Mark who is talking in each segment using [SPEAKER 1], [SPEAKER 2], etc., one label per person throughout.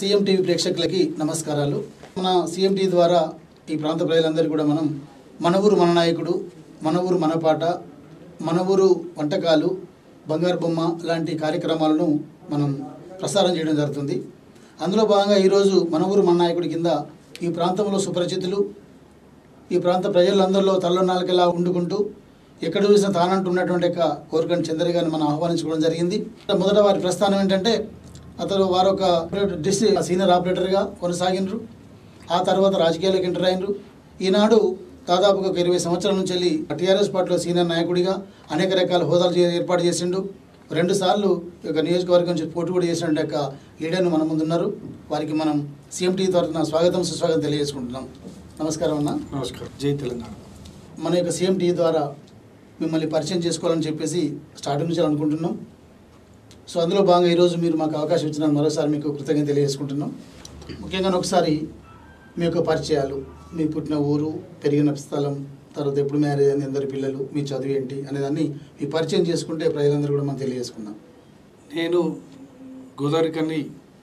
[SPEAKER 1] CM TV ప్రేక్షకులకి నమస్కారాలు మన సీఎం టీవీ ద్వారా ఈ ప్రాంత ప్రజలందరికీ కూడా మనం మన ఊరు మన నాయకుడు మన ఊరు మన పాట మన ఊరు వంటకాలు బంగారు బొమ్మ లాంటి కార్యక్రమాలను మనం ప్రసారం చేయడం జరుగుతుంది అందులో భాగంగా ఈరోజు మన ఊరు మన నాయకుడి కింద ఈ ప్రాంతంలో సుపరిచితులు ఈ ప్రాంత ప్రజలందరిలో తల్లనాలకెలా వండుకుంటూ ఎక్కడ చూసినా తానంటున్నటువంటి యొక్క కోరికని చంద్ర గారిని మనం ఆహ్వానించుకోవడం జరిగింది మొదట వారి ప్రస్థానం ఏంటంటే అతను వారు ఒక డిస్ సీనియర్ ఆపరేటర్గా కొనసాగినరు ఆ తర్వాత రాజకీయాలకు ఎంటర్ అయినరు ఈనాడు దాదాపుగా ఒక ఇరవై సంవత్సరాల నుంచి వెళ్ళి టీఆర్ఎస్ పార్టీలో సీనియర్ నాయకుడిగా అనేక రకాల హోదాలు చే- ఏర్పాటు చేసిండు రెండు సార్లు ఈ యొక్క నియోజకవర్గం నుంచి పోటీ కూడా చేసిన యొక్క లీడర్ను మన ముందున్నారు వారికి మనం సీఎంటీ తరఫున స్వాగతం సుస్వాగతం తెలియజేసుకుంటున్నాం నమస్కారం అన్న
[SPEAKER 2] నమస్కారం జై తెలంగాణ
[SPEAKER 1] మన యొక్క సీఎం టీ ద్వారా మిమ్మల్ని పరిచయం చేసుకోవాలని చెప్పేసి స్టార్టింగ్ నుంచి అనుకుంటున్నాం సో అందులో భాగంగా ఈరోజు మీరు మాకు అవకాశం ఇచ్చిన మరోసారి మీకు కృతజ్ఞత తెలియజేసుకుంటున్నాం ముఖ్యంగా ఒకసారి మీ యొక్క పరిచయాలు మీ పుట్టిన ఊరు పెరిగిన స్థలం తర్వాత ఎప్పుడు మ్యారేజ్ అయింది ఎందరు పిల్లలు మీ చదువు ఏంటి అనేదాన్ని మీ పరిచయం చేసుకుంటే ప్రజలందరూ కూడా మనం తెలియజేసుకుందాం
[SPEAKER 2] నేను గోదావరి కన్ని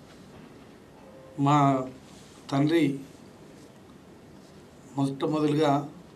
[SPEAKER 2] మా తండ్రి మొట్టమొదలుగా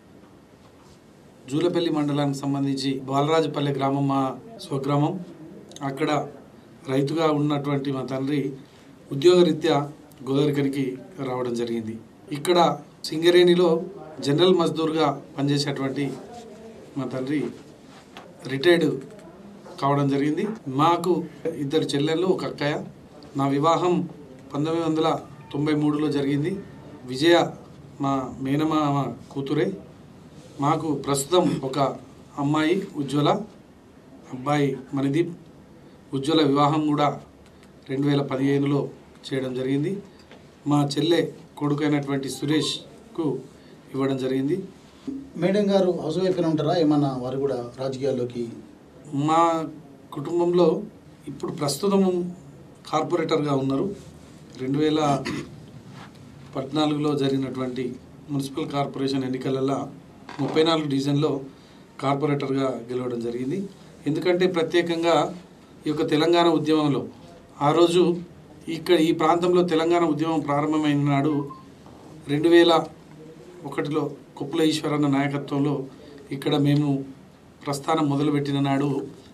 [SPEAKER 2] జూలపల్లి మండలానికి సంబంధించి బాలరాజపల్లి గ్రామం మా స్వగ్రామం అక్కడ రైతుగా ఉన్నటువంటి మా తండ్రి ఉద్యోగరీత్యా గోదావరికనికి రావడం జరిగింది ఇక్కడ సింగరేణిలో జనరల్ మజ్దూర్గా పనిచేసేటువంటి మా తండ్రి రిటైర్డ్ కావడం జరిగింది మాకు ఇద్దరు చెల్లెళ్ళు ఒక అక్కయ్య నా వివాహం పంతొమ్మిది వందల తొంభై మూడులో జరిగింది విజయ మా మేనమామ కూతురే మాకు ప్రస్తుతం ఒక అమ్మాయి ఉజ్వల అబ్బాయి మణిదీప్ ఉజ్వల వివాహం కూడా రెండు వేల పదిహేనులో చేయడం జరిగింది మా చెల్లె కొడుకైనటువంటి సురేష్కు ఇవ్వడం జరిగింది
[SPEAKER 1] మేడం గారు హౌస్ వైఫ్గా ఉంటారా ఏమన్నా వారు కూడా రాజకీయాల్లోకి
[SPEAKER 2] మా కుటుంబంలో ఇప్పుడు ప్రస్తుతం కార్పొరేటర్గా ఉన్నారు రెండు వేల పద్నాలుగులో జరిగినటువంటి మున్సిపల్ కార్పొరేషన్ ఎన్నికలలో ముప్పై నాలుగు డివిజన్లో కార్పొరేటర్గా గెలవడం జరిగింది ఎందుకంటే ప్రత్యేకంగా ఈ యొక్క తెలంగాణ ఉద్యమంలో ఆ రోజు ఇక్కడ ఈ ప్రాంతంలో తెలంగాణ ఉద్యమం ప్రారంభమైన నాడు రెండు వేల ఒకటిలో కుప్పల ఈశ్వరన్న నాయకత్వంలో ఇక్కడ మేము ప్రస్థానం మొదలుపెట్టిన నాడు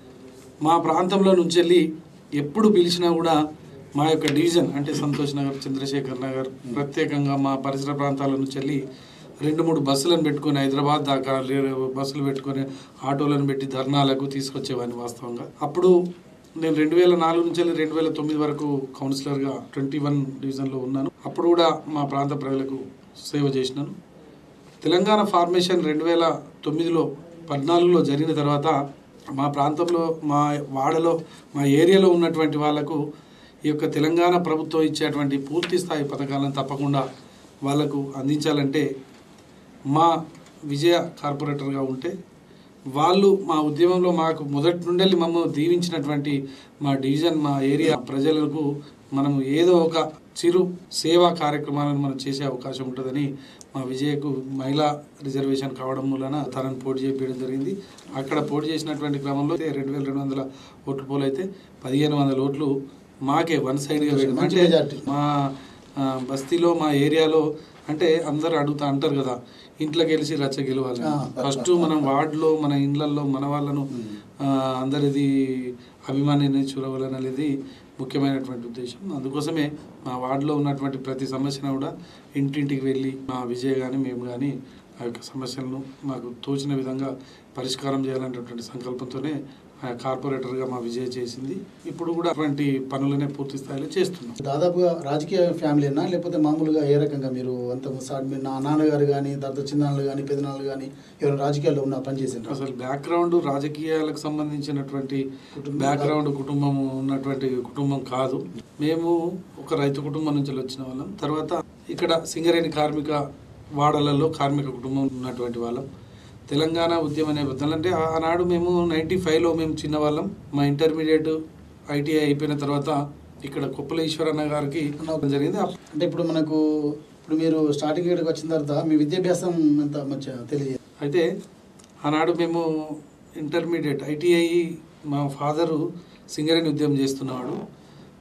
[SPEAKER 2] మా ప్రాంతంలో నుంచి వెళ్ళి ఎప్పుడు పిలిచినా కూడా మా యొక్క డివిజన్ అంటే సంతోష్ నగర్ చంద్రశేఖర్ నగర్ ప్రత్యేకంగా మా పరిసర ప్రాంతాల నుంచి వెళ్ళి రెండు మూడు బస్సులను పెట్టుకొని హైదరాబాద్ దాకా లే- బస్సులు పెట్టుకొని ఆటోలను పెట్టి ధర్నాలకు తీసుకొచ్చేవాడిని వాస్తవంగా అప్పుడు నేను రెండు వేల నాలుగు నుంచి వెళ్ళి రెండు వేల తొమ్మిది వరకు కౌన్సిలర్గా ట్వంటీ వన్ డివిజన్లో ఉన్నాను అప్పుడు కూడా మా ప్రాంత ప్రజలకు సేవ చేసినాను తెలంగాణ ఫార్మేషన్ రెండు వేల తొమ్మిదిలో పద్నాలుగులో జరిగిన తర్వాత మా ప్రాంతంలో మా వాడలో మా ఏరియాలో ఉన్నటువంటి వాళ్లకు ఈ యొక్క తెలంగాణ ప్రభుత్వం ఇచ్చేటువంటి పూర్తి స్థాయి పథకాలను తప్పకుండా వాళ్లకు అందించాలంటే మా విజయ కార్పొరేటర్గా ఉంటే వాళ్ళు మా ఉద్యమంలో మాకు మొదటి నుండి మమ్మల్ని దీవించినటువంటి మా డివిజన్ మా ఏరియా ప్రజలకు మనము ఏదో ఒక చిరు సేవా కార్యక్రమాలను మనం చేసే అవకాశం ఉంటుందని మా విజయకు మహిళా రిజర్వేషన్ కావడం మూలన తనను పోటీ చేపించడం జరిగింది అక్కడ పోటీ చేసినటువంటి క్రమంలో రెండు వేల రెండు వందల ఓట్లు పోలు అయితే పదిహేను వందల ఓట్లు మాకే వన్ సైడ్గా వేయడం
[SPEAKER 1] మంచి
[SPEAKER 2] అంటే
[SPEAKER 1] మెజార్టీ.
[SPEAKER 2] మా ఆ, బస్తీలో మా ఏరియాలో అంటే అందరు అడుగుతా అంటారు కదా ఇంట్లోకి వెళ్ళి రచ్చ గెలవాలి
[SPEAKER 1] ఆ.
[SPEAKER 2] ఫస్ట్ మనం వార్డులో మన ఇండ్లల్లో మన వాళ్ళను ఆ, అందరిది అభిమానాన్ని చూడవాలనేది ముఖ్యమైనటువంటి ఉద్దేశం అందుకోసమే మా వార్డులో ఉన్నటువంటి ప్రతి సమస్యను కూడా ఇంటింటికి వెళ్ళి మా విజయ్ కానీ మేము కానీ ఆ యొక్క సమస్యలను మాకు తోచిన విధంగా పరిష్కారం చేయాలనేటువంటి సంకల్పంతోనే ఆ కార్పొరేటర్గా మా విజయ్ చేసింది ఇప్పుడు కూడా అటువంటి పనులనే పూర్తి స్థాయిలో చేస్తున్నాం
[SPEAKER 1] దాదాపుగా రాజకీయ ఫ్యామిలీనా లేకపోతే మామూలుగా ఏ రకంగా మీరు అంత సా- మీ నా నాన్నగారు కానీ తర్వాత చిన్నాన్నలు కానీ పెద్దనాన్నలు కానీ ఎవరైనా రాజకీయాల్లో ఉన్న పనిచేసిండ్రు
[SPEAKER 2] అసలు బ్యాక్గ్రౌండ్ రాజకీయాలకు సంబంధించినటువంటి
[SPEAKER 1] కుటుంబం
[SPEAKER 2] బ్యాక్గ్రౌండ్ కుటుంబం ఉన్నటువంటి కుటుంబం కాదు మేము ఒక రైతు కుటుంబం నుంచి వచ్చిన వాళ్ళం తర్వాత ఇక్కడ సింగరేణి కార్మిక వాడలలో కార్మిక కుటుంబం ఉన్నటువంటి వాళ్ళం తెలంగాణ ఉద్యమ నేపథ్యంలో అంటే ఆ- ఆనాడు మేము నైంటీ ఫైవ్లో మేము చిన్నవాళ్ళం మా ఇంటర్మీడియట్ ఐటీఐ అయిపోయిన తర్వాత ఇక్కడ కుప్పల ఈశ్వరన్న గారికి జరిగింది అప్-
[SPEAKER 1] అంటే ఇప్పుడు మనకు ఇప్పుడు మీరు స్టార్టింగ్ ఇక్కడికి వచ్చిన తర్వాత మీ విద్యాభ్యాసం ఎంత మంచిగా తెలియదు
[SPEAKER 2] అయితే ఆనాడు మేము ఇంటర్మీడియట్ ఐటీఐ మా ఫాదరు సింగరేణి ఉద్యమం చేస్తున్నవాడు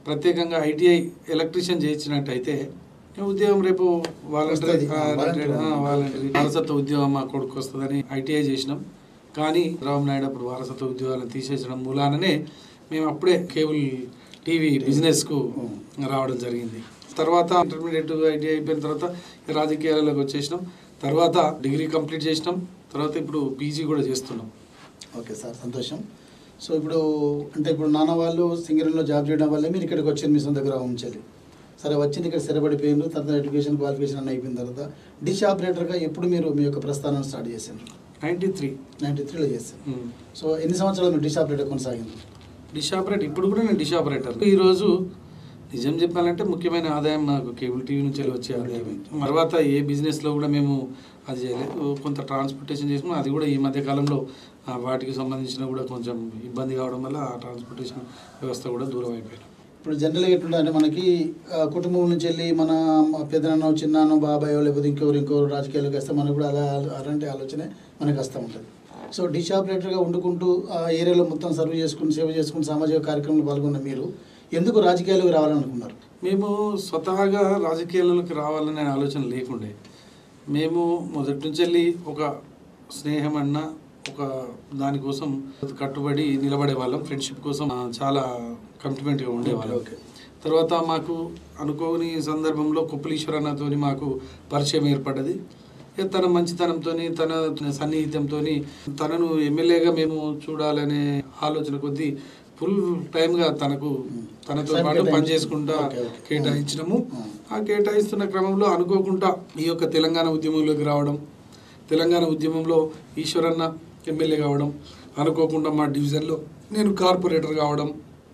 [SPEAKER 2] ప్రత్యేకంగా ఐటీఐ ఎలక్ట్రీషియన్ చేయించినట్టయితే ఉద్యోగం రేపు వాలంటరీ
[SPEAKER 1] వస్తది. వాలంటరీ.
[SPEAKER 2] వాలంటరీ వారసత్వ ఉద్యోగం మా కొడుకు వస్తుందని ఐటీఐ చేసినాం కానీ రామ్ నాయుడు అప్పుడు వారసత్వ ఉద్యోగాలను తీసేసడం మూలాననే మేము అప్పుడే కేబుల్ టీవీ బిజినెస్కు రావడం జరిగింది తర్వాత ఇంటర్మీడియట్ ఐటీఐ అయిపోయిన తర్వాత రాజకీయాలలోకి వచ్చేసినాం తర్వాత డిగ్రీ కంప్లీట్ చేసినాం తర్వాత ఇప్పుడు పీజీ కూడా చేస్తున్నాం
[SPEAKER 1] ఓకే సార్ సంతోషం సో ఇప్పుడు అంటే ఇప్పుడు నాన్న వాళ్ళు సింగరేణిలో జాబ్ చేయడం వల్లే మీరు ఇక్కడికి వచ్చారు మీ సొంత గ్రామం నుంచి సరే వచ్చింది ఇక్కడ స్థిరపడిపోయినారు తర్వాత ఎడ్యుకేషన్ క్వాలిఫికేషన్ అన్నీ అయిపోయిన తర్వాత డిష్ ఆపరేటర్గా ఎప్పుడు మీరు మీ యొక్క ప్రస్థానాన్ని స్టార్ట్ చేశారు
[SPEAKER 2] నైంటీ త్రీ
[SPEAKER 1] నైంటీ త్రీలో చేశారు సో ఎన్ని సంవత్సరాలు మీరు డిష్ ఆపరేటర్ కొనసాగింది
[SPEAKER 2] డిష్ ఆపరేటర్ ఇప్పుడు కూడా నేను డిష్ ఆపరేటర్ ఈరోజు నిజం చెప్పాలంటే ముఖ్యమైన ఆదాయం నాకు కేబుల్ టీవీ నుంచి వచ్చే ఆదాయం తర్వాత ఏ బిజినెస్లో కూడా మేము అది చేయలేదు కొంత ట్రాన్స్పోర్టేషన్ చేసినాం అది కూడా ఈ మధ్య కాలంలో ఆ, వాటికి సంబంధించిన కూడా కొంచెం ఇబ్బంది కావడం వల్ల ఆ ట్రాన్స్పోర్టేషన్ వ్యవస్థ కూడా దూరం అయిపోయింది
[SPEAKER 1] ఇప్పుడు జనరల్గా ఎట్లుంటుంది అంటే మనకి ఆ, కుటుంబం నుంచి వెళ్ళి మన పెద్దనాన్నో చిన్నాన్నో బాబాయో లేకపోతే ఇంకెవరు ఇంకెవరు రాజకీయాల్లోకి వస్తే మనకు కూడా అలా అలాంటి ఆలోచనే మనకు వస్తూ ఉంటుంది సో డిష్ ఆపరేటర్గా వండుకుంటూ ఆ ఏరియాలో మొత్తం సర్వ్ చేసుకుని సేవ చేసుకుని సామాజిక కార్యక్రమంలో పాల్గొన్న మీరు ఎందుకు రాజకీయాలకు రావాలనుకున్నారు
[SPEAKER 2] మేము స్వతహాగా రాజకీయాలలోకి రావాలనే ఆలోచన లేకుండే మేము మొదటి నుంచి వెళ్ళి ఒక స్నేహం అన్న ఒక దానికోసం కట్టుబడి నిలబడే వాళ్ళం ఫ్రెండ్షిప్ కోసం ఆ, చాలా కమిట్మెంట్గా ఉండేవాళ్ళం
[SPEAKER 1] ఓకే.
[SPEAKER 2] తర్వాత మాకు అనుకోని సందర్భంలో కుప్పలీశ్వర అన్నతోని మాకు పరిచయం ఏర్పడ్డది ఇక తన మంచితనంతో తన సన్నిహితంతో తనను ఎమ్మెల్యేగా మేము చూడాలనే ఆలోచన కొద్దీ ఫుల్ టైమ్గా తనకు తనతో
[SPEAKER 1] Time
[SPEAKER 2] పాటు
[SPEAKER 1] కేటాయించు.
[SPEAKER 2] పనిచేసుకుంటా
[SPEAKER 1] ఓకే, ఓకే.
[SPEAKER 2] కేటాయించినాము
[SPEAKER 1] ఉమ్.
[SPEAKER 2] ఆ కేటాయిస్తున్న క్రమంలో అనుకోకుండా ఈ యొక్క తెలంగాణ ఉద్యమంలోకి రావడం తెలంగాణ ఉద్యమంలో ఈశ్వరన్న ఎమ్మెల్యే కావడం అనుకోకుండా మా డివిజన్లో నేను కార్పొరేటర్ కావడం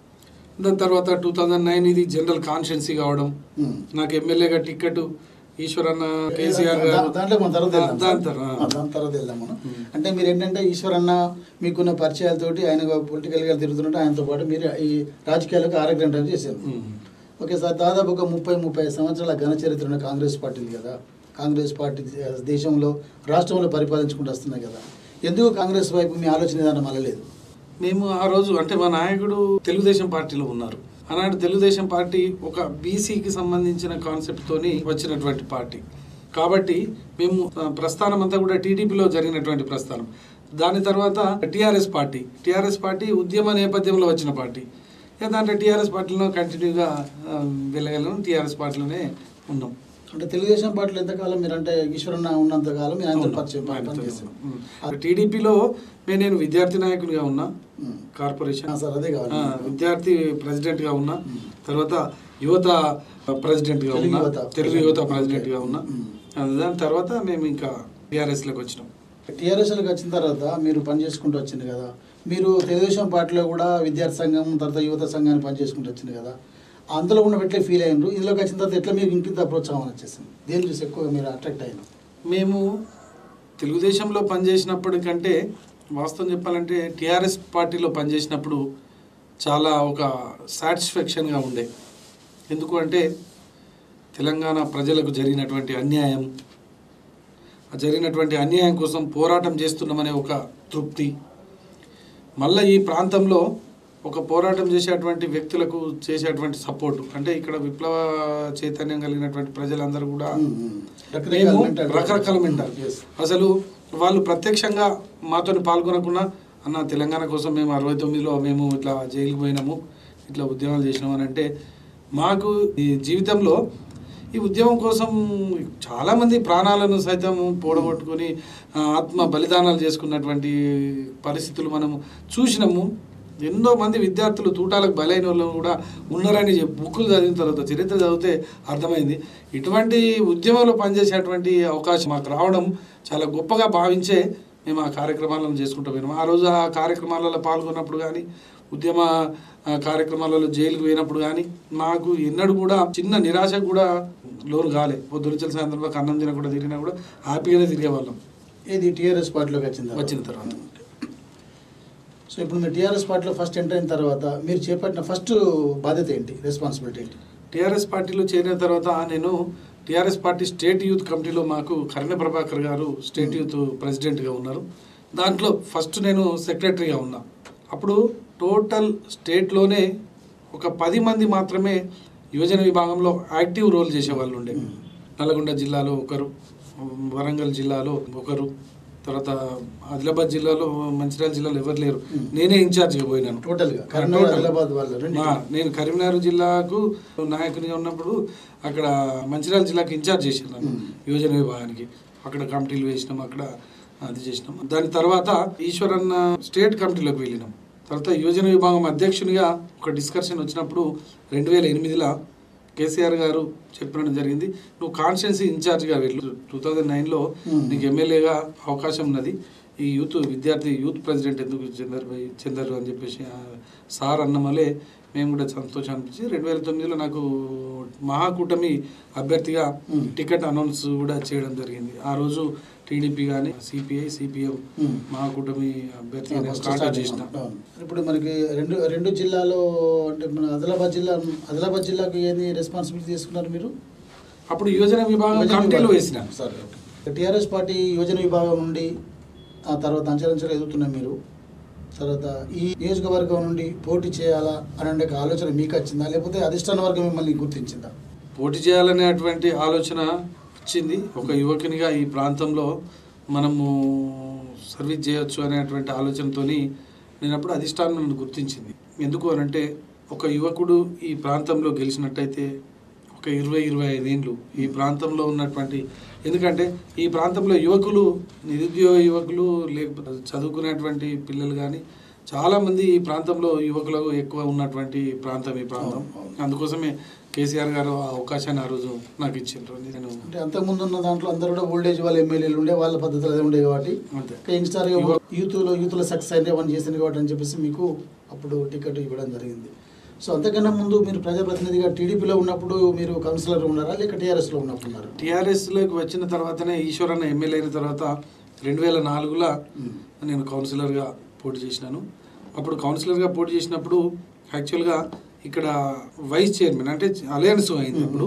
[SPEAKER 2] దాని తర్వాత టూ థౌజండ్ నైన్ ఇది జనరల్ కాన్స్టిట్యున్సీ కావడం
[SPEAKER 1] ఉమ్.
[SPEAKER 2] నాకు ఎమ్మెల్యేగా టికెట్ ఈశ్వరన్న కేసీఆర్
[SPEAKER 1] దా-
[SPEAKER 2] గారు
[SPEAKER 1] దాంట్లో మన తర్వాత వెళ్దాం
[SPEAKER 2] దాని
[SPEAKER 1] సార్.
[SPEAKER 2] తర్వాత
[SPEAKER 1] ఆ, దాని తర్వాత వెళ్దాం మనం అంటే మీరు ఏంటంటే ఈశ్వరన్న మీకున్న పరిచయాలతోటి ఆయన పొలిటికల్గా తిరుగుతుంటే ఆయనతో పాటు మీరు ఈ రాజకీయాలకు ఆరోగ్యం చేశారు
[SPEAKER 2] ఉమ్.
[SPEAKER 1] ఓకే సార్ దాదాపు ఒక ముప్పై ముప్పై సంవత్సరాల ఘన చరిత్ర ఉన్న కాంగ్రెస్ పార్టీది కదా కాంగ్రెస్ పార్టీ దేశంలో రాష్ట్రంలో పరిపాలించుకుంటూ వస్తున్నాయి కదా ఎందుకు కాంగ్రెస్ వైపు మీ ఆలోచన విధానం అలలేదు
[SPEAKER 2] మేము ఆ రోజు అంటే మా నాయకుడు తెలుగుదేశం పార్టీలో ఉన్నారు ఆనాడు తెలుగుదేశం పార్టీ ఒక బీసీకి సంబంధించిన కాన్సెప్ట్ తోని వచ్చినటువంటి పార్టీ కాబట్టి మేము ఆ, ప్రస్థానం అంతా కూడా టీడీపీలో జరిగినటువంటి ప్రస్థానం దాని తర్వాత టీఆర్ఎస్ పార్టీ టీఆర్ఎస్ పార్టీ ఉద్యమ నేపథ్యంలో వచ్చిన పార్టీ ఇక దాంట్లో టీఆర్ఎస్ పార్టీలో కంటిన్యూగా ఆ, వెళ్ళగలను టీఆర్ఎస్ పార్టీలోనే ఉన్నాం
[SPEAKER 1] అంటే తెలుగుదేశం పార్టీలో ఎంతకాలం మీరు అంటే ఈశ్వరన్న ఉన్నంత కాలం మీరు ఆయనతో పరిచయం పని చేశారు
[SPEAKER 2] టీడీపీలో నేను విద్యార్థి నాయకునిగా ఉన్నా
[SPEAKER 1] ఉమ్.
[SPEAKER 2] కార్పొరేషన్
[SPEAKER 1] ఆ, సార్ అదే కావాలి
[SPEAKER 2] ఆ, విద్యార్థి ప్రెసిడెంట్ గా ఉన్నా తర్వాత యువత ప్రెసిడెంట్ గా
[SPEAKER 1] తెలుగు
[SPEAKER 2] ఉన్నా
[SPEAKER 1] యువత
[SPEAKER 2] తెలుగు యువత ప్రెసిడెంట్ గా ఉన్నా
[SPEAKER 1] మ్మ్.
[SPEAKER 2] ఆ, దాని తర్వాత మేము ఇంకా టీఆర్ఎస్ లోకి వచ్చినాం
[SPEAKER 1] టీఆర్ఎస్లోకి వచ్చిన తర్వాత మీరు పని చేసుకుంటూ వచ్చింది కదా మీరు తెలుగుదేశం పార్టీలో కూడా విద్యార్థి సంఘం తర్వాత యువత సంఘాన్ని పని చేసుకుంటూ వచ్చింది కదా అందులో ఉన్న ఎట్లా ఫీల్ అయ్యారు ఇందులోకి వచ్చిన తర్వాత ఎట్లా మీకు ఇంకింత ప్రోత్సాహం వచ్చేసింది దేని చూసి ఎక్కువగా మీరు అట్రాక్ట్ అయినారు
[SPEAKER 2] మేము తెలుగుదేశంలో పనిచేసినప్పటికంటే వాస్తవం చెప్పాలంటే టీఆర్ఎస్ పార్టీలో పనిచేసినప్పుడు చాలా ఒక సాటిస్ఫాక్షన్గా ఉండే ఎందుకు అంటే తెలంగాణ ప్రజలకు జరిగినటువంటి అన్యాయం ఆ జరిగినటువంటి అన్యాయం కోసం పోరాటం చేస్తున్నామనే ఒక తృప్తి మళ్ళీ ఈ ప్రాంతంలో ఒక పోరాటం చేసేటువంటి వ్యక్తులకు చేసేటువంటి సపోర్టు అంటే ఇక్కడ విప్లవ చైతన్యం కలిగినటువంటి ప్రజలందరూ కూడా
[SPEAKER 1] మ్మ్, మ్మ్. రకరకాల
[SPEAKER 2] మేము
[SPEAKER 1] mentality.
[SPEAKER 2] రకరకాల మెంటారు
[SPEAKER 1] Yes.
[SPEAKER 2] అసలు వాళ్ళు ప్రత్యక్షంగా మాతో పాల్గొనకుండా అన్న తెలంగాణ కోసం మేము అరవై తొమ్మిదిలో మేము ఇట్లా జైలుకి పోయినాము ఇట్లా ఉద్యమాలు చేసినాము అని అంటే మాకు ఈ జీవితంలో ఈ ఉద్యమం కోసం చాలామంది ప్రాణాలను సైతం పోడగొట్టుకొని ఆ, ఆత్మ బలిదానాలు చేసుకున్నటువంటి పరిస్థితులు మనము చూసినాము ఎన్నో మంది విద్యార్థులు తూటాలకు బలైన వాళ్ళు కూడా ఉన్నారని చెప్పి బుక్కులు చదివిన తర్వాత చరిత్ర చదివితే అర్థమైంది ఇటువంటి ఉద్యమంలో పనిచేసేటువంటి అవకాశం మాకు రావడం చాలా గొప్పగా భావించే మేము ఆ కార్యక్రమాలను చేసుకుంటూ పోయినాం ఆ రోజు ఆ కార్యక్రమాలలో పాల్గొన్నప్పుడు కానీ ఉద్యమ ఆ, కార్యక్రమాలలో జైలుకు పోయినప్పుడు కానీ నాకు ఎన్నడూ కూడా చిన్న నిరాశ కూడా లోను కాలే పొద్దున సాయంత్రం దాకా అన్నం తినకుండా తిరిగినా కూడా హ్యాపీగానే తిరిగేవాళ్ళం
[SPEAKER 1] ఏది టీఆర్ఎస్ పార్టీలోకి వచ్చింది
[SPEAKER 2] వచ్చిన తర్వాత
[SPEAKER 1] సో ఇప్పుడు మీరు టీఆర్ఎస్ పార్టీలో ఫస్ట్ ఎంటర్ అయిన తర్వాత మీరు చేపట్టిన ఫస్ట్ బాధ్యత ఏంటి రెస్పాన్సిబిలిటీ ఏంటి
[SPEAKER 2] టీఆర్ఎస్ పార్టీలో చేరిన తర్వాత నేను టీఆర్ఎస్ పార్టీ స్టేట్ యూత్ కమిటీలో మాకు కరుణ ప్రభాకర్ గారు స్టేట్ యూత్ ప్రెసిడెంట్గా ఉన్నారు దాంట్లో ఫస్ట్ నేను సెక్రటరీగా ఉన్నా అప్పుడు టోటల్ స్టేట్లోనే ఒక పది మంది మాత్రమే యువజన విభాగంలో యాక్టివ్ రోల్ చేసే వాళ్ళు ఉండే
[SPEAKER 1] మ్మ్.
[SPEAKER 2] నల్గొండ జిల్లాలో ఒకరు వరంగల్ జిల్లాలో ఒకరు తర్వాత ఆదిలాబాద్ జిల్లాలో మంచిర్యాల జిల్లాలో ఎవరు లేరు
[SPEAKER 1] మ్మ్.
[SPEAKER 2] నేనే ఇన్ఛార్జ్గా పోయినాను
[SPEAKER 1] టోటల్ గా కరీంనగర్
[SPEAKER 2] Total.
[SPEAKER 1] ఆదిలాబాద్ వాళ్ళు రెండు
[SPEAKER 2] ఆ, నేను కరీంనగర్ జిల్లాకు నాయకునిగా ఉన్నప్పుడు అక్కడ మంచిర్యాల జిల్లాకి ఇన్ఛార్జ్ చేసాను నన్ను
[SPEAKER 1] మ్మ్.
[SPEAKER 2] యువజన విభాగానికి అక్కడ కమిటీలు వేసినాం అక్కడ అది చేసినాం దాని తర్వాత ఈశ్వరన్న స్టేట్ కమిటీలోకి వెళ్ళినాం తర్వాత యువజన విభాగం అధ్యక్షునిగా ఒక డిస్కషన్ వచ్చినప్పుడు రెండు వేల ఎనిమిదిలో కేసీఆర్ గారు చెప్పడం జరిగింది నువ్వు కాన్స్టిట్యున్సీ ఇన్ఛార్జ్గా వెళ్ళు టూ థౌజండ్ నైన్లో
[SPEAKER 1] మ్మ్.
[SPEAKER 2] నీకు ఎమ్మెల్యేగా అవకాశం ఉన్నది ఈ యూత్ విద్యార్థి యూత్ ప్రెసిడెంట్ ఎందుకు చెందరు భయ్- చెందరు అని చెప్పేసి ఆ సార్ అన్నమలే మేము కూడా సంతోషం అనిపించి రెండు వేల తొమ్మిదిలో నాకు మహాకూటమి అభ్యర్థిగా
[SPEAKER 1] మ్మ్.
[SPEAKER 2] టికెట్ అనౌన్స్ కూడా చేయడం జరిగింది ఆ రోజు టీడీపీ కానీ సిపిఐ సిపిఎం
[SPEAKER 1] మ్మ్.
[SPEAKER 2] మహాకూటమి అభ్యర్థిగా నేను
[SPEAKER 1] ఫస్ట్
[SPEAKER 2] కాంటాక్ట్
[SPEAKER 1] స్టార్ట్
[SPEAKER 2] చేసిన
[SPEAKER 1] అవును. ఇప్పుడు మనకి రెండు రెండు జిల్లాలో అంటే మన ఆదిలాబాద్ జిల్లా ఆదిలాబాద్ జిల్లాకు ఏంది రెస్పాన్సిబిలిటీ తీసుకున్నారు మీరు
[SPEAKER 2] అప్పుడు యువజన విభాగం
[SPEAKER 1] యువజన
[SPEAKER 2] కమిటీలో
[SPEAKER 1] విభాగం.
[SPEAKER 2] వేసిన
[SPEAKER 1] సరే ఓకే. టీఆర్ఎస్ పార్టీ యువజన విభాగం నుండి ఆ తర్వాత అంచెలంచెలు ఎదుగుతున్నారు మీరు తర్వాత ఈ నియోజకవర్గం నుండి పోటీ చేయాలా అని అంటే ఒక ఆలోచన మీకు వచ్చిందా లేకపోతే అధిష్టాన వర్గం మిమ్మల్ని గుర్తించిందా
[SPEAKER 2] పోటీ చేయాలనేటువంటి ఆలోచన వచ్చింది ఒక యువకునిగా ఈ ప్రాంతంలో మనము సర్వీస్ చేయొచ్చు అనేటువంటి ఆలోచనతోని నేను అప్పుడు అధిష్టానం నన్ను గుర్తించింది ఎందుకు అనంటే ఒక యువకుడు ఈ ప్రాంతంలో గెలిచినట్టయితే ఒక ఇరవై ఇరవై ఐదేళ్ళు ఈ ప్రాంతంలో ఉన్నటువంటి ఎందుకంటే ఈ ప్రాంతంలో యువకులు నిరుద్యోగ యువకులు లేకపోతే చదువుకునేటువంటి పిల్లలు కానీ చాలామంది ఈ ప్రాంతంలో యువకులకు ఎక్కువ ఉన్నటువంటి ప్రాంతం ఈ ప్రాంతం
[SPEAKER 1] అవును, అవును.
[SPEAKER 2] అందుకోసమే కేసీఆర్ గారు ఆ అవకాశాన్ని ఆ రోజు నాకు ఇచ్చిండ్రు నేను
[SPEAKER 1] అంటే అంతకుముందు ఉన్న దాంట్లో అందరూ కూడా ఓల్డేజ్ వాళ్ళ ఎమ్మెల్యేలు ఉండే వాళ్ళ పద్ధతులు అదే ఉండే కాబట్టి
[SPEAKER 2] అంతే
[SPEAKER 1] ఇంకా యంగ్స్టర్ యూత్లో యూత్లో సక్సెస్ అయితే పని చేసింది కాబట్టి అని చెప్పేసి మీకు అప్పుడు టికెట్ ఇవ్వడం జరిగింది సో అంతకన్నా ముందు మీరు ప్రజాప్రతినిధిగా టీడీపీలో ఉన్నప్పుడు మీరు కౌన్సిలర్ ఉన్నారా లేక టీఆర్ఎస్లో ఉన్నప్పుడు ఉన్నారు
[SPEAKER 2] టీఆర్ఎస్లోకి వచ్చిన తర్వాతనే ఈశ్వరన్న ఎమ్మెల్యే అయిన తర్వాత రెండు వేల నాలుగులో నేను కౌన్సిలర్గా పోటీ చేసినాను అప్పుడు కౌన్సిలర్గా పోటీ చేసినప్పుడు యాక్చువల్గా ఇక్కడ వైస్ చైర్మన్ అంటే అలయన్స్ అయింది అప్పుడు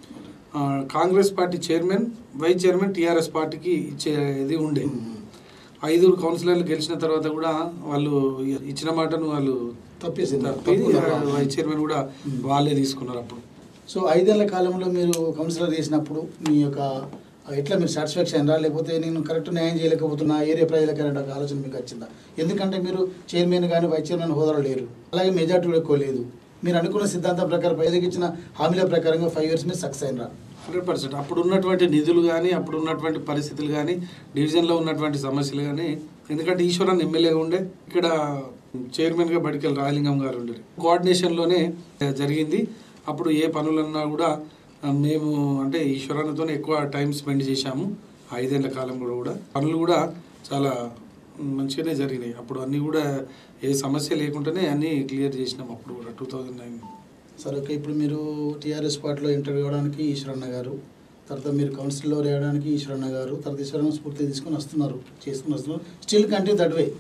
[SPEAKER 2] ఆ, Congress party chairman vice chairman TRS పార్టీకి ఇచ్చే ఇది ఉండే ఐదుగురు కౌన్సిలర్లు గెలిచిన తర్వాత కూడా వాళ్ళు ఇచ్చిన మాటను వాళ్ళు
[SPEAKER 1] తప్పేసింది
[SPEAKER 2] తప్పి వైస్ చైర్మన్ కూడా వాళ్ళే తీసుకున్నారు అప్పుడు
[SPEAKER 1] సో ఐదేళ్ల కాలంలో మీరు కౌన్సిలర్ చేసినప్పుడు మీ యొక్క ఎట్లా మీరు సాటిస్ఫాక్షన్ రా లేకపోతే నేను కరెక్ట్ న్యాయం చేయలేకపోతున్నా ఏరియా ప్రజలకు అనే ఒక ఆలోచన మీకు వచ్చిందా ఎందుకంటే మీరు చైర్మన్ కానీ వైస్ చైర్మన్ హోదాలో లేరు అలాగే మెజార్టీ కూడా ఎక్కువ లేదు మీరు అనుకున్న సిద్ధాంతం ప్రకారం ప్రజలకు ఇచ్చిన హామీల ప్రకారంగా ఫైవ్ ఇయర్స్ మీరు సక్సెస్ అయినరా
[SPEAKER 2] హండ్రెడ్ పర్సెంట్ అప్పుడు ఉన్నటువంటి నిధులు కానీ అప్పుడు ఉన్నటువంటి పరిస్థితులు కానీ డివిజన్లో ఉన్నటువంటి సమస్యలు కానీ ఎందుకంటే ఈశ్వరన్ ఎమ్మెల్యేగా ఉండే ఇక్కడ చైర్మన్గా బడికెళ్ళి రాయలింగం గారు ఉండే కోఆర్డినేషన్లోనే జరిగింది అప్పుడు ఏ పనులన్నా కూడా ఆ, మేము అంటే ఈశ్వరన్నతోనే ఎక్కువ టైం స్పెండ్ చేశాము ఐదేళ్ల కాలంలో కూడా పనులు కూడా చాలా మంచిగానే జరిగినాయి అప్పుడు అన్నీ కూడా ఏ సమస్య లేకుండానే అన్నీ క్లియర్ చేసినాం అప్పుడు కూడా టూ థౌజండ్ నైన్
[SPEAKER 1] సరే ఓకే ఇప్పుడు మీరు టీఆర్ఎస్ పార్టీలో ఎంటర్ కావడానికి ఈశ్వరన్న గారు తర్వాత మీరు కౌన్సిల్లో వేయడానికి ఈశ్వరన్న గారు తర్వాత ఈశ్వరన్న స్ఫూర్తి తీసుకొని వస్తున్నారు చేసుకుని వస్తున్నారు స్టిల్ కంటిన్యూ దట్ వే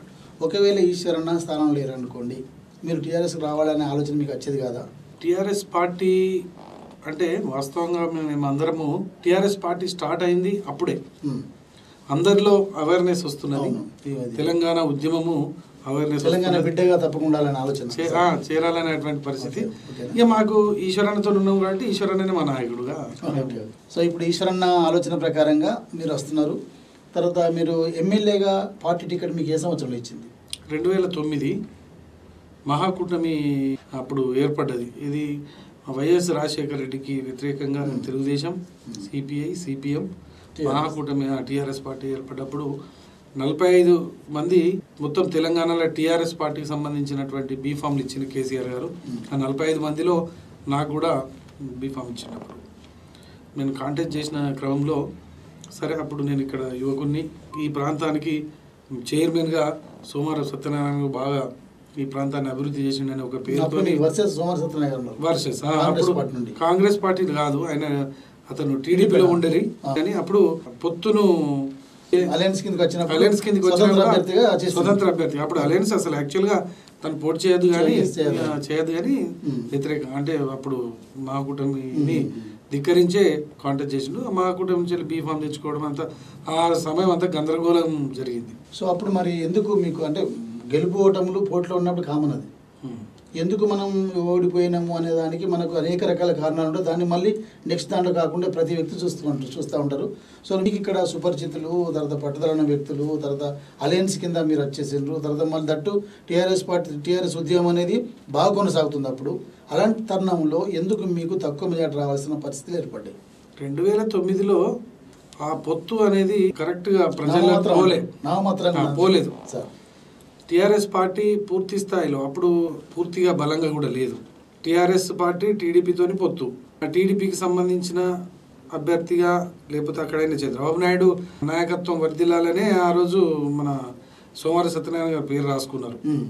[SPEAKER 1] ఒకవేళ ఈశ్వరన్న స్థానం లేరనుకోండి మీరు టీఆర్ఎస్కి రావాలనే ఆలోచన మీకు వచ్చేది కాదా
[SPEAKER 2] టిఆర్ఎస్ పార్టీ అంటే వాస్తవంగా మేము అందరము టిఆర్ఎస్ పార్టీ స్టార్ట్ అయింది అప్పుడే
[SPEAKER 1] ఉమ్.
[SPEAKER 2] అందరిలో అవేర్నెస్ వస్తున్నది
[SPEAKER 1] అవును. ఇది-
[SPEAKER 2] తెలంగాణ ఉద్యమము అవేర్నెస్
[SPEAKER 1] తెలంగాణ బిడ్డగా తప్పకుండా ఉండాలనే ఆలోచన
[SPEAKER 2] చేరాలనేటువంటి పరిస్థితి
[SPEAKER 1] ఓకే, ఓకేనా?
[SPEAKER 2] ఇక మాకు ఈశ్వరన్నతో ఉన్నాం కాబట్టి ఈశ్వరన్ననే మా నాయకుడుగా
[SPEAKER 1] ఓకే, ఓకే. సో ఇప్పుడు ఈశ్వరన్న ఆలోచన ప్రకారంగా మీరు వస్తున్నారు తర్వాత మీరు ఎమ్మెల్యేగా పార్టీ టికెట్ మీకు ఏ సంవత్సరంలో ఇచ్చింది
[SPEAKER 2] రెండు వేల తొమ్మిది మహాకూటమి అప్పుడు ఏర్పడ్డది ఇది వైఎస్ రాజశేఖర రెడ్డికి వ్యతిరేకంగా తెలుగుదేశం సిపిఐ సిపిఎం
[SPEAKER 1] TRS.
[SPEAKER 2] మహాకూటమి టీఆర్ఎస్ పార్టీ ఏర్పడ్డప్పుడు నలభై ఐదు మంది మొత్తం తెలంగాణలో టీఆర్ఎస్ పార్టీకి సంబంధించినటువంటి బీఫామ్లు ఇచ్చిన కేసీఆర్ గారు ఆ నలభై ఐదు మందిలో నాకు కూడా బీఫామ్ ఇచ్చినప్పుడు నేను కాంటాక్ట్ చేసిన క్రమంలో సరే అప్పుడు నేను ఇక్కడ యువకుడిని ఈ ప్రాంతానికి చైర్మన్గా సోమారావు సత్యనారాయణ బాగా ఈ ప్రాంతాన్ని అభివృద్ధి చేసిండని ఒక
[SPEAKER 1] అప్పుడు
[SPEAKER 2] పేరుతో
[SPEAKER 1] మీకు వర్సెస్ సోమవార సత్యనారాయణ ఉన్నారు.
[SPEAKER 2] వర్సెస్ ఆ,
[SPEAKER 1] కాంగ్రెస్
[SPEAKER 2] అప్పుడు
[SPEAKER 1] పార్టీ నుండి
[SPEAKER 2] కాంగ్రెస్ పార్టీ కాదు ఆయన అతను టీడీపీలో ఉండేది
[SPEAKER 1] ఆ.
[SPEAKER 2] కానీ అప్పుడు పొత్తును
[SPEAKER 1] అలయన్స్ కిందకి వచ్చినప్పుడు
[SPEAKER 2] అలయన్స్ కిందకి వచ్చినా
[SPEAKER 1] స్వతంత్ర
[SPEAKER 2] కూడా
[SPEAKER 1] అభ్యర్థిగా చేస్తున్నారు.
[SPEAKER 2] స్వతంత్ర అభ్యర్థి అప్పుడు అలయన్స్ అసలు యాక్చువల్ గా తను పోటీ చేయదు కానీ
[SPEAKER 1] చేయదు, చేయదు.
[SPEAKER 2] ఆ, చేయదు కానీ
[SPEAKER 1] ఉమ్.
[SPEAKER 2] వ్యతిరేక అంటే అప్పుడు మా కూటమిని
[SPEAKER 1] ఉమ్.
[SPEAKER 2] ధిక్కరించే కాంటాక్ట్ చేసిండు మా కుటుంబం నుంచి బీ ఫామ్ తెచ్చుకోవడం అంతా ఆ సమయం అంతా గందరగోళం జరిగింది
[SPEAKER 1] సో అప్పుడు మరి ఎందుకు మీకు అంటే గెలుపు ఓటములు పోటీలో ఉన్నప్పుడు కామన్ అది
[SPEAKER 2] ఉమ్.
[SPEAKER 1] ఎందుకు మనం ఓడిపోయినాము అనే దానికి మనకు అనేక రకాల కారణాలు ఉంటాయి దాన్ని మళ్ళీ నెక్స్ట్ దాంట్లో కాకుండా ప్రతి వ్యక్తి చూస్తూ ఉంటారు చూస్తూ ఉంటారు సో మీకు ఇక్కడ సుపరిచితులు తర్వాత పట్టుదలైన వ్యక్తులు తర్వాత అలయన్స్ కింద మీరు వచ్చేసిండ్రు తర్వాత మళ్ళీ దట్టు టీఆర్ఎస్ పార్టీ టీఆర్ఎస్ ఉద్యమం అనేది బాగా కొనసాగుతుంది అప్పుడు అలాంటి తరుణంలో ఎందుకు మీకు తక్కువ మెజార్టీ రావాల్సిన పరిస్థితులు ఏర్పడ్డాయి
[SPEAKER 2] రెండు వేల తొమ్మిదిలో ఆ పొత్తు అనేది కరెక్ట్గా ప్రజల్లో
[SPEAKER 1] నామమాత్రం-
[SPEAKER 2] పోలే
[SPEAKER 1] నామమాత్రంగా
[SPEAKER 2] ఆ, పోలేదు
[SPEAKER 1] సార్
[SPEAKER 2] టీఆర్ఎస్ పార్టీ పూర్తి స్థాయిలో అప్పుడు పూర్తిగా బలంగా కూడా లేదు టీఆర్ఎస్ పార్టీ టీడీపీతోని పొత్తు ఆ టీడీపీకి సంబంధించిన అభ్యర్థిగా లేకపోతే అక్కడైనా చంద్రబాబు నాయుడు నాయకత్వం వర్దిల్లాలనే ఆ రోజు మన సోమవార సత్యనారాయణ గారి పేరు రాసుకున్నారు
[SPEAKER 1] ఉమ్.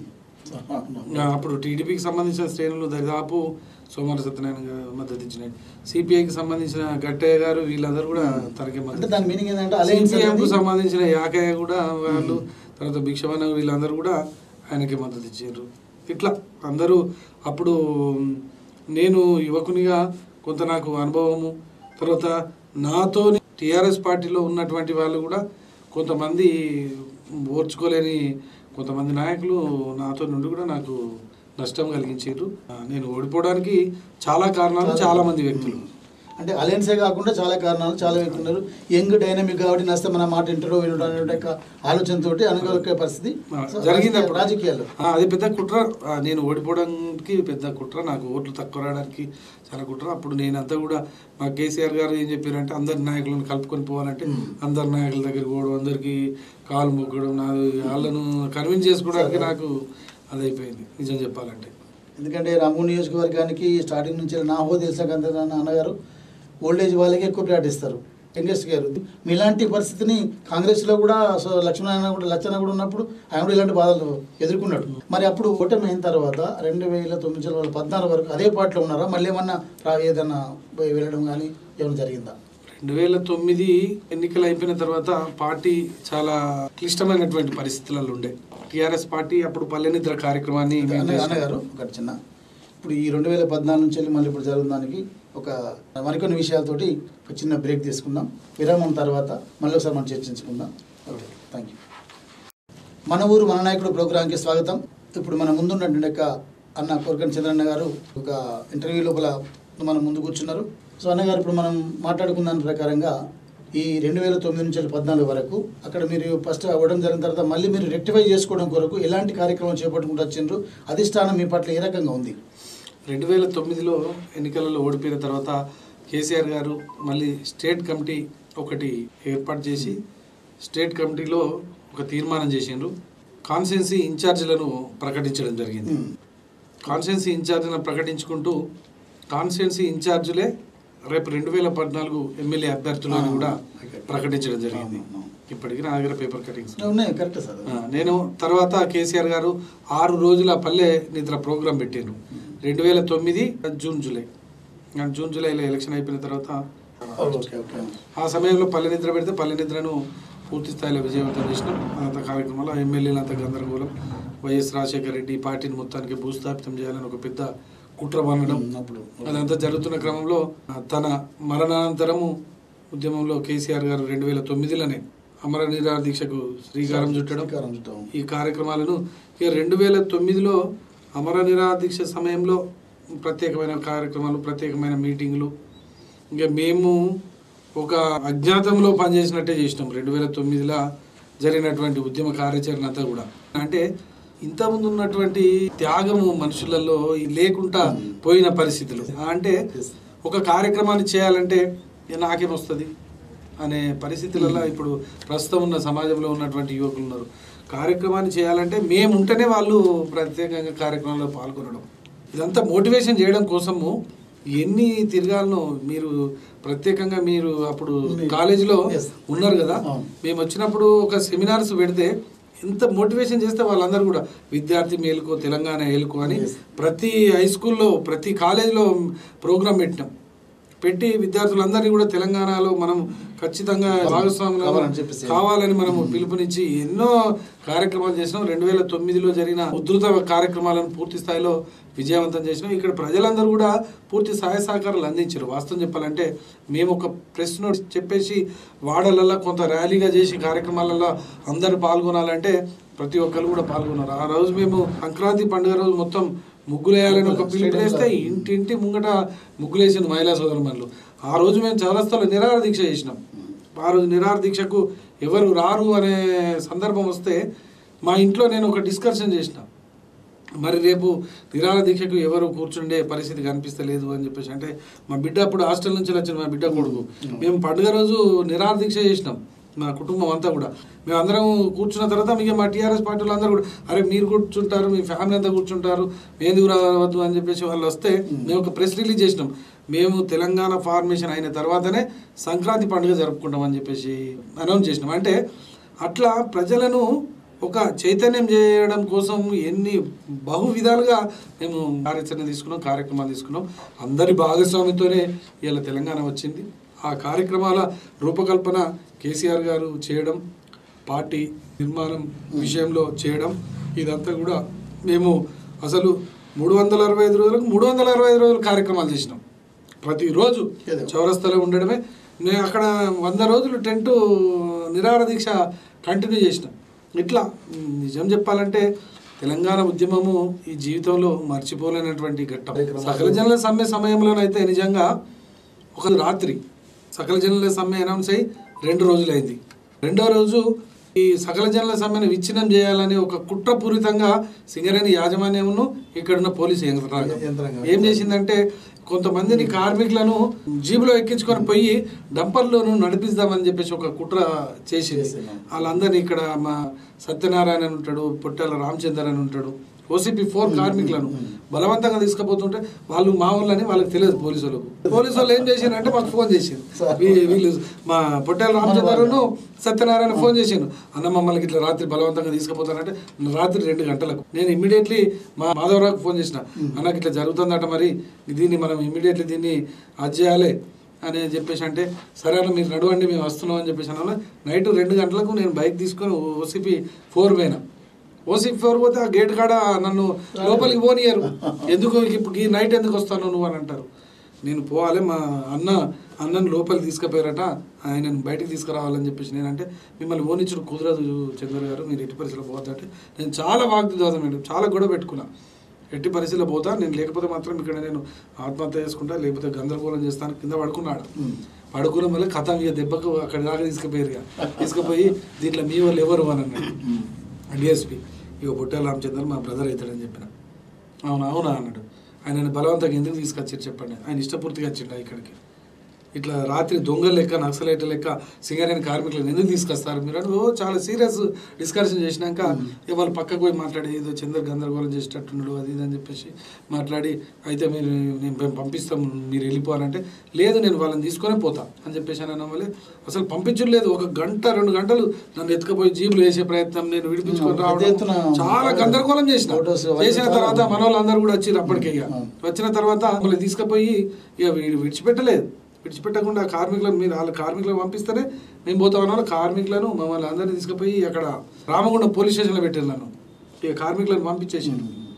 [SPEAKER 2] ఆ, అప్పుడు టీడీపీకి సంబంధించిన శ్రేణులు దరిదాపు సోమవార సత్యనారాయణ గారు మద్దతు ఇచ్చినాయి సిపిఐకి సంబంధించిన గట్టయ్య గారు వీళ్ళందరూ కూడా తనకి
[SPEAKER 1] అంటే
[SPEAKER 2] మద్దతు
[SPEAKER 1] దాని మీనింగ్ ఏంటంటే అలయన్స్
[SPEAKER 2] సిపిఎంకు
[SPEAKER 1] అనేది-
[SPEAKER 2] సంబంధించిన యాకయ్య కూడా వాళ్ళు తర్వాత భిక్షవన వీళ్ళందరూ కూడా ఆయనకి మద్దతు ఇచ్చారు ఇట్లా అందరూ అప్పుడు నేను యువకునిగా కొంత నాకు అనుభవము తర్వాత నాతో టీఆర్ఎస్ పార్టీలో ఉన్నటువంటి వాళ్ళు కూడా కొంతమంది ఓర్చుకోలేని కొంతమంది నాయకులు నాతో నుండి కూడా నాకు నష్టం కలిగించారు ఆ, నేను ఓడిపోవడానికి చాలా కారణాలు చాలా మంది వ్యక్తులు
[SPEAKER 1] అంటే అలయన్సే కాకుండా చాలా కారణాలు చాలా వ్యక్తులు ఉన్నారు యంగ్ డైనమిక్ కాబట్టి నస్తే మన మాట ఇంటర్వ్యూ వినడం అనే యొక్క ఆలోచనతోటి అనుకోలే పరిస్థితి
[SPEAKER 2] ఆ,
[SPEAKER 1] సో
[SPEAKER 2] జరిగింది అప్పుడు.
[SPEAKER 1] రాజకీయాలు
[SPEAKER 2] ఆ, అది పెద్ద కుట్ర ఆ, నేను ఓడిపోవడానికి పెద్ద కుట్ర నాకు ఓట్లు తక్కువ రావడానికి చాలా కుట్ర అప్పుడు నేనంతా కూడా మా కేసీఆర్ గారు ఏం చెప్పారంటే అందరి నాయకులను కలుపుకొని పోవాలంటే
[SPEAKER 1] మ్మ్.
[SPEAKER 2] అందరి నాయకుల దగ్గరికి పోవడం అందరికి కాలు మొక్కడం నాది వాళ్ళను కన్విన్స్ చేసుకోవడానికి నాకు అది అయిపోయింది నిజం చెప్పాలంటే
[SPEAKER 1] ఎందుకంటే రామూర్ నియోజకవర్గానికి స్టార్టింగ్ నుంచి నా హో తెలిసాక అన్నగారు ఓల్డేజ్ వాళ్ళకి ఎక్కువ ప్రకటిస్తారు యంగెస్ట్ గారు మీలాంటి పరిస్థితిని కాంగ్రెస్లో కూడా సో లక్ష్మణ కూడా లచ్చన్న కూడా ఉన్నప్పుడు ఆయన కూడా ఇలాంటి బాధలు ఎదుర్కొన్నాడు మరి అప్పుడు ఓటమి అయిన తర్వాత రెండు వేల తొమ్మిది వందల పద్నాలుగు వరకు అదే పార్టీలో ఉన్నారా మళ్ళీ ఏమన్నా రా- ఏదన్నా పోయి వెళ్ళడం కానీ ఏమైనా జరిగిందా
[SPEAKER 2] రెండు వేల తొమ్మిది ఎన్నికలు అయిపోయిన తర్వాత పార్టీ చాలా క్లిష్టమైనటువంటి పరిస్థితులలో ఉండే టీఆర్ఎస్ పార్టీ అప్పుడు పల్లెనిద్ర కార్యక్రమాన్ని మేము
[SPEAKER 1] అన్న-
[SPEAKER 2] చేసాం.
[SPEAKER 1] అన్నగారు ఒకటి చిన్న ఇప్పుడు ఈ రెండు వేల పద్నాలుగు నుంచి వెళ్ళి మళ్ళీ ఇప్పుడు జరుగుతున్న దానికి ఒక మరికొన్ని విషయాలతోటి ఒక చిన్న బ్రేక్ తీసుకుందాం విరామం తర్వాత మళ్ళీ ఒకసారి మనం చర్చించుకుందాం ఓకే థ్యాంక్ యూ మన ఊరు మన నాయకుడు ప్రోగ్రాంకి స్వాగతం ఇప్పుడు మన ముందున్నటువంటి యొక్క అన్న కోరకన్ చంద్రన్న గారు ఒక ఇంటర్వ్యూ లోపల మన ముందు కూర్చున్నారు సో అన్నగారు ఇప్పుడు మనం మాట్లాడుకున్న దాని ప్రకారంగా ఈ రెండు వేల తొమ్మిది నుంచి పద్నాలుగు వరకు అక్కడ మీరు ఫస్ట్ అవ్వడం జరిగిన తర్వాత మళ్ళీ మీరు రెక్టిఫై చేసుకోవడం కొరకు ఎలాంటి కార్యక్రమం చేపట్టుకుంటూ వచ్చిండ్రు అధిష్టానం మీ పట్ల ఏ రకంగా ఉంది
[SPEAKER 2] రెండు వేల తొమ్మిదిలో ఎన్నికలలో ఓడిపోయిన తర్వాత కేసీఆర్ గారు మళ్ళీ స్టేట్ కమిటీ ఒకటి ఏర్పాటు చేసి స్టేట్ కమిటీలో ఒక తీర్మానం చేసిండ్రు కాన్స్టిట్యున్సీ ఇన్ఛార్జీలను ప్రకటించడం జరిగింది
[SPEAKER 1] ఉమ్.
[SPEAKER 2] కాన్స్టిట్యున్సీ ఇన్ఛార్జీలను ప్రకటించుకుంటూ కాన్స్టిట్యున్సీ ఇన్ఛార్జీలే రేపు రెండు వేల పద్నాలుగు ఎమ్మెల్యే అభ్యర్థులను కూడా ప్రకటించడం జరిగింది ఇప్పటికీ నా దగ్గర పేపర్ కటింగ్స్
[SPEAKER 1] ఉన్నాయి కరెక్ట్ సార్
[SPEAKER 2] ఆ, నేను తర్వాత కేసీఆర్ గారు ఆరు రోజుల పల్లె నిద్ర ప్రోగ్రాం పెట్టారు రెండు వేల తొమ్మిది జూన్ జూలై ఆ, జూన్ జూలైలో ఎలక్షన్ అయిపోయిన తర్వాత
[SPEAKER 1] ఓకే ఓకే
[SPEAKER 2] ఆ సమయంలో పల్లె నిద్ర పెడితే పల్లె నిద్రను పూర్తి స్థాయిలో విజయవంతం చేసినాం అదంతా కార్యక్రమంలో ఎమ్మెల్యేలు అంతా గందరగోళం వైఎస్ రాజశేఖర రెడ్డి పార్టీని మొత్తానికి భూస్థాపితం చేయాలని ఒక పెద్ద కుట్ర పన్నడం
[SPEAKER 1] ఉమ్, అప్పుడు
[SPEAKER 2] అదంతా జరుగుతున్న క్రమంలో ఆ, తన మరణానంతరము ఉద్యమంలో కేసీఆర్ గారు రెండు వేల తొమ్మిదిలోనే అమర నిరాహార దీక్షకు శ్రీకారం చుట్టడం
[SPEAKER 1] శ్రీకారం చుట్టడం.
[SPEAKER 2] ఈ కార్యక్రమాలను ఇక రెండు వేల తొమ్మిదిలో అమర నిరాహార దీక్ష సమయంలో ప్రత్యేకమైన కార్యక్రమాలు ప్రత్యేకమైన మీటింగులు ఇంకా మేము ఒక అజ్ఞాతంలో పనిచేసినట్టే చేసినాం రెండు వేల తొమ్మిదిలో జరిగినటువంటి ఉద్యమ కార్యాచరణ అంతా కూడా అంటే ఇంతకుముందు ఉన్నటువంటి త్యాగము మనుషులలో లేకుండా పోయిన పరిస్థితులు అంటే ఒక కార్యక్రమాన్ని చేయాలంటే "ఏ, నాకేమొస్తుంది అనే పరిస్థితులలో ఇప్పుడు ప్రస్తుతం ఉన్న సమాజంలో ఉన్నటువంటి యువకులు ఉన్నారు కార్యక్రమాన్ని చేయాలంటే మేము ఉంటేనే వాళ్ళు ప్రత్యేకంగా కార్యక్రమంలో పాల్గొనడం ఇదంతా మోటివేషన్ చేయడం కోసము ఎన్ని తిరగాలనో మీరు ప్రత్యేకంగా మీరు అప్పుడు కాలేజీలో
[SPEAKER 1] Yes.
[SPEAKER 2] ఉన్నారు కదా
[SPEAKER 1] అవును.
[SPEAKER 2] మేము వచ్చినప్పుడు ఒక సెమినార్స్ పెడితే ఎంత మోటివేషన్ చేస్తే వాళ్ళందరూ కూడా విద్యార్థి మేలుకో తెలంగాణ ఏలుకో అని
[SPEAKER 1] Yes.
[SPEAKER 2] ప్రతి హై స్కూల్లో ప్రతి కాలేజీలో ప్రోగ్రాం పెట్టినాం పెట్టి విద్యార్థులందరినీ కూడా తెలంగాణలో మనం ఖచ్చితంగా భాగస్వాములు
[SPEAKER 1] కావాలని చెప్పేసి.
[SPEAKER 2] కావాలని మనం పిలుపునిచ్చి ఎన్నో కార్యక్రమాలు చేసినాం రెండు వేల తొమ్మిదిలో జరిగిన ఉధృత కార్యక్రమాలను పూర్తి స్థాయిలో విజయవంతం చేసినాం ఇక్కడ ప్రజలందరూ కూడా పూర్తి సహాయ సహకారాలు అందించారు వాస్తవం చెప్పాలంటే మేము ఒక ప్రెస్ నోట్ చెప్పేసి వాడలల్లో కొంత ర్యాలీగా చేసి కార్యక్రమాలలో అందరూ పాల్గొనాలంటే ప్రతి ఒక్కరు కూడా పాల్గొన్నారు ఆ రోజు మేము సంక్రాంతి పండుగ రోజు మొత్తం ముగ్గులు వేయాలని ఒక పిలుపు వేస్తే ఇంటింటి ముంగట ముగ్గులు వేసింది మహిళా సోదరుమణులు ఆ రోజు మేము చౌరస్తాలో నిరాహార దీక్ష చేసినాం ఆ రోజు నిరాహార దీక్షకు ఎవరు రారు అనే సందర్భం వస్తే మా ఇంట్లో నేను ఒక డిస్కషన్ చేసిన మరి రేపు నిరాహార దీక్షకు ఎవరు కూర్చుండే పరిస్థితి కనిపిస్తలేదు అని చెప్పేసి అంటే మా బిడ్డ అప్పుడు హాస్టల్ నుంచి వచ్చిన మా బిడ్డ కొడుకు మేము పండుగ రోజు నిరాహార దీక్ష చేసినాం మా కుటుంబం అంతా కూడా మేము అందరం కూర్చున్న తర్వాత మీకు మా టీఆర్ఎస్ పార్టీలు అందరూ కూడా అరే మీరు కూర్చుంటారు మీ ఫ్యామిలీ అంతా కూర్చుంటారు మేము రావద్దు అని చెప్పేసి వాళ్ళు వస్తే మేము ఒక ప్రెస్ రిలీజ్ చేసినాం మేము తెలంగాణ ఫార్మేషన్ అయిన తర్వాతనే సంక్రాంతి పండుగ జరుపుకుంటాం అని చెప్పేసి అనౌన్స్ చేసినాం అంటే అట్లా ప్రజలను ఒక చైతన్యం చేయడం కోసం ఎన్ని బహు విధాలుగా మేము కార్యాచరణ తీసుకున్నాం కార్యక్రమాలు తీసుకున్నాం అందరి భాగస్వామ్యంతోనే ఇలా తెలంగాణ వచ్చింది ఆ కార్యక్రమాల రూపకల్పన కేసీఆర్ గారు చేయడం పార్టీ నిర్మాణం విషయంలో చేయడం ఇదంతా కూడా మేము అసలు మూడు వందల అరవై ఐదు రోజులకు మూడు వందల అరవై ఐదు రోజులు కార్యక్రమాలు చేసినాం ప్రతిరోజు
[SPEAKER 1] ఏదో.
[SPEAKER 2] చౌరస్తాలో ఉండడమే నేను అక్కడ వంద రోజులు టెంట్ నిరాహార దీక్ష కంటిన్యూ చేసిన ఇట్లా ఉమ్, నిజం చెప్పాలంటే తెలంగాణ ఉద్యమము ఈ జీవితంలో మర్చిపోలేనటువంటి ఘట్టం సకల జనుల సమ్మె సమయంలోనైతే నిజంగా ఒక రాత్రి సకల జనుల సమ్మె అనౌన్స్ అయ్యి రెండు రోజులైంది రెండో రోజు ఈ సకల జనుల సమ్మెను విచ్ఛిన్నం చేయాలని ఒక కుట్రపూరితంగా సింగరేణి యాజమాన్యమును ఇక్కడున్న పోలీసు యంత్రాంగం
[SPEAKER 1] యంత్రాంగం.
[SPEAKER 2] ఏం చేసిందంటే కొంతమందిని కార్మికులను జీబులో ఎక్కించుకొని పోయి డంపర్లోను నడిపిస్తామని చెప్పేసి ఒక కుట్ర చేసింది
[SPEAKER 1] చేసింది.
[SPEAKER 2] వాళ్ళందరినీ ఇక్కడ మా సత్యనారాయణ అని ఉంటాడు పొట్టాల రామచందర్ అని ఉంటాడు ఓసీపీ ఫోర్ కార్మికులను బలవంతంగా తీసుకుపోతుంటే వాళ్ళు మా వాళ్ళని వాళ్ళకి తెలియదు పోలీసు వాళ్ళకు పోలీసు వాళ్ళు ఏం చేశారంటే మాకు ఫోన్ చేసింది వీ- వీళ్ళు మా పొట్టాల రామచంద్రను సత్యనారాయణ ఫోన్ చేశాను అన్న మమ్మల్ని ఇట్లా రాత్రి బలవంతంగా తీసుకుపోతానంటే రాత్రి రెండు గంటలకు నేను ఇమ్మీడియట్లీ మా మాధవరావుకి ఫోన్ చేసిన అన్నకి ఇట్లా జరుగుతుందట మరి దీన్ని మనం ఇమ్మీడియట్లీ దీన్ని అది చేయాలి అని చెప్పేసి అంటే సరే అన్న మీరు నడవండి మేము వస్తున్నాం అని చెప్పేసి అన్న నైట్ రెండు గంటలకు నేను బైక్ తీసుకొని ఓసీపీ ఫోర్ పోయినా ఓసీపీ ఫోర్ పోతే ఆ గేట్ కాడ నన్ను లోపలికి పోనీయరు ఎందుకు ఇప్పుడు ఈ నైట్ ఎందుకు వస్తాను నువ్వు అని అంటారు నేను పోవాలి మా అన్న అన్నను లోపలికి తీసుకుపోయారట ఆయనను బయటికి తీసుకురావాలని చెప్పేసి నేనంటే మిమ్మల్ని ఓనిచ్చుడు కుదరదు చంద్ర గారు మీరు ఎట్టి పరిస్థితుల్లో పోతుంటే నేను చాలా వాగ్దాదం మేడం చాలా గొడవ పెట్టుకున్నా ఎట్టి పరిస్థితిలో పోతా నేను లేకపోతే మాత్రం ఇక్కడ నేను ఆత్మహత్య చేసుకుంటా లేకపోతే గందరగోళం చేస్తాను కింద పడుకున్నాడు పడుకున్న వల్ల కథ ఇక దెబ్బకు అక్కడ దాకా తీసుకుపోయారు ఇక తీసుకుపోయి దీంట్లో మీ వాళ్ళు ఎవరు అని అన్నాడు డిఎస్పి ఇక బుట్టాల రామచంద్ర మా బ్రదర్ అవుతాడని చెప్పిన అవునా అవునా అన్నాడు ఆయన బలవంతంగా ఎందుకు తీసుకొచ్చారు చెప్పండి ఆయన ఇష్టపూర్తిగా వచ్చిండు ఇక్కడికి ఇట్లా రాత్రి దొంగల లెక్క నక్సలైట్ లెక్క సింగరేణి కార్మికులను ఎందుకు తీసుకొస్తారు మీరు అంటే ఓ చాలా సీరియస్ డిస్కషన్ చేసినాక ఇక వాళ్ళు పక్కకు పోయి మాట్లాడి ఏదో చంద్ర గందరగోళం చేసేటట్టున్నాడు అది ఇది అని చెప్పేసి మాట్లాడి అయితే మీరు నేను మేము పంపిస్తాం మీరు వెళ్ళిపోవాలంటే లేదు నేను వాళ్ళని తీసుకొని పోతా అని చెప్పేసి అని అన్న అసలు పంపించడం లేదు ఒక గంట రెండు గంటలు నన్ను ఎత్తుకుపోయి జీబులు వేసే ప్రయత్నం నేను విడిపించుకొని
[SPEAKER 1] పెద్ద
[SPEAKER 2] రావడం
[SPEAKER 1] ఎత్తున
[SPEAKER 2] చాలా గందరగోళం చేసిన
[SPEAKER 1] ఫొటోస్ అవన్నీ
[SPEAKER 2] చేసిన
[SPEAKER 1] చాలా
[SPEAKER 2] తర్వాత మన వాళ్ళందరూ కూడా వచ్చి అప్పటికే ఇక
[SPEAKER 1] ఆ.
[SPEAKER 2] వచ్చిన తర్వాత మమ్మల్ని తీసుకుపోయి ఇక వీడు విడిచిపెట్టలేదు విడిచిపెట్టకుండా కార్మికులను మీరు వాళ్ళ కార్మికులను పంపిస్తేనే మేము పోతాం అన్న కార్మికులను మమ్మల్ని అందరినీ తీసుకుపోయి అక్కడ రామగుండం పోలీస్ స్టేషన్లో పెట్టారు నన్ను ఇక కార్మికులను పంపించేసి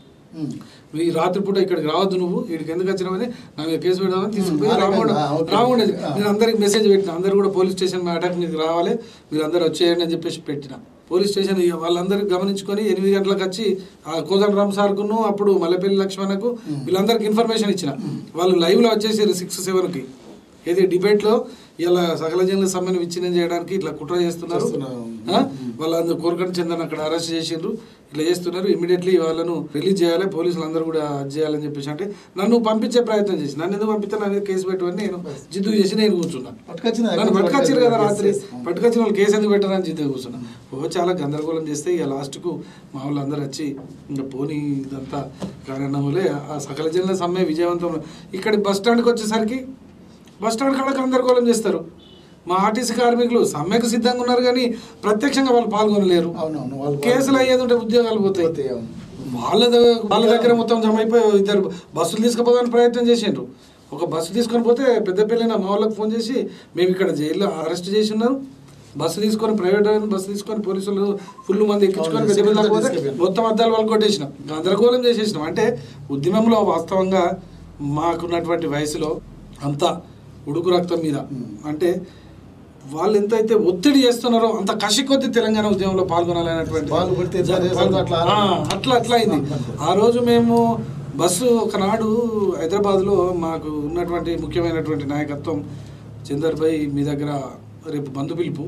[SPEAKER 2] ఈ రాత్రిపూట ఇక్కడికి రావద్దు నువ్వు ఇక్కడికి ఎందుకు వచ్చినావని నా మీద కేసు పెడదామని తీసుకుపోయి
[SPEAKER 1] ఆ రకంగా,
[SPEAKER 2] రామగుండం
[SPEAKER 1] ఆ, ఓకే.
[SPEAKER 2] రామగుండం
[SPEAKER 1] ఆ.
[SPEAKER 2] నేను అందరికి మెసేజ్ పెట్టిన అందరు కూడా పోలీస్ స్టేషన్ మా అటాక్ మీకు రావాలి మీరు అందరు వచ్చేయండి అని చెప్పేసి పెట్టిన పోలీస్ స్టేషన్ ఇక వాళ్ళందరూ గమనించుకొని ఎనిమిది గంటలకు వచ్చి ఆ కోదండ రామ్ సార్కును అప్పుడు మల్లెపల్లి లక్ష్మణకు వీళ్ళందరికి ఇన్ఫర్మేషన్ ఇచ్చిన వాళ్ళు లైవ్లో వచ్చేసారు సిక్స్ సెవెన్కి ఏది డిబేట్లో ఇలా సకల జనుల సమ్మెను విచ్ఛిన్నం చేయడానికి ఇట్లా కుట్ర చేస్తున్నారు
[SPEAKER 1] చేస్తున్నారు.
[SPEAKER 2] ఆ? వాళ్ళందరూ కోరకండి చందన్ అక్కడ అరెస్ట్ చేసిండ్రు ఇట్లా చేస్తున్నారు ఇమీడియట్లీ వాళ్ళను రిలీజ్ చేయాలి పోలీసులు అందరూ కూడా అది చేయాలని చెప్పేసి అంటే నన్ను పంపించే ప్రయత్నం చేసి నన్ను ఎందుకు పంపిస్తే నా మీద కేసు పెట్టుకొని నేను జిద్దు చేసి నేను కూర్చున్నా
[SPEAKER 1] పట్టుకొచ్చింది
[SPEAKER 2] నన్ను పట్టుకొచ్చారు కదా రాత్రి
[SPEAKER 1] Yes, yes.
[SPEAKER 2] పట్టుకొచ్చిన వాళ్ళు కేసు ఎందుకు పెట్టారని జిద్దు కూర్చున్నా ఓ చాలా గందరగోళం చేస్తే ఇక లాస్ట్కు మా వాళ్ళు అందరూ వచ్చి ఇంకా పోనీ ఇదంతా కారణం వల్లే ఆ సకల జనుల సమ్మె విజయవంతం ఇక్కడ బస్ స్టాండ్కి వచ్చేసరికి బస్ స్టాండ్ కాడ గందరగోళం చేస్తారు మా ఆర్టీసీ కార్మికులు సమ్మెకు సిద్ధంగా ఉన్నారు కానీ ప్రత్యక్షంగా వాళ్ళు పాల్గొనలేరు
[SPEAKER 1] అవునవును వాళ్ళు
[SPEAKER 2] కేసులు అయ్యేది ఉంటే ఉద్యోగాలు పోతాయి
[SPEAKER 1] పోతాయి, అవును.
[SPEAKER 2] వాళ్ళ ద- వాళ్ళ దగ్గర మొత్తం జమ అయిపోయి ఇద్దరు బస్సులు తీసుకుపోదానికి ప్రయత్నం చేసిండ్రు ఒక బస్సు తీసుకొని పోతే పెద్దపల్లి మా వాళ్ళకి ఫోన్ చేసి మేము ఇక్కడ జైల్లో అరెస్ట్ చేసి ఉన్నారు బస్సు తీసుకొని ప్రైవేట్ బస్సు తీసుకొని పోలీసులు ఫుల్ మంది ఎక్కించుకొని
[SPEAKER 1] అవును,
[SPEAKER 2] పెద్దపల్లి దాకా పోతే
[SPEAKER 1] తీసుకెళ్ళారు.
[SPEAKER 2] మొత్తం అద్దాలు వాళ్ళు కొట్టేసినాం గందరగోళం చేసేసినాం అంటే ఉద్యమంలో వాస్తవంగా మాకున్నటువంటి వయసులో అంతా ఉడుకు రక్తం మీద అంటే వాళ్ళు ఎంతైతే ఒత్తిడి చేస్తున్నారో అంత కసి కొద్ది తెలంగాణ ఉద్యమంలో పాల్గొనాలనేటువంటి
[SPEAKER 1] వాళ్ళు కొడితే ఎట్లా చేస్తారో అట్లా
[SPEAKER 2] ఆ, అట్లా అట్లా అయింది ఆ రోజు మేము బస్సు ఒకనాడు హైదరాబాద్లో మాకు ఉన్నటువంటి ముఖ్యమైనటువంటి నాయకత్వం చందర్ భాయ్ మీ దగ్గర రేపు బంధు పిలుపు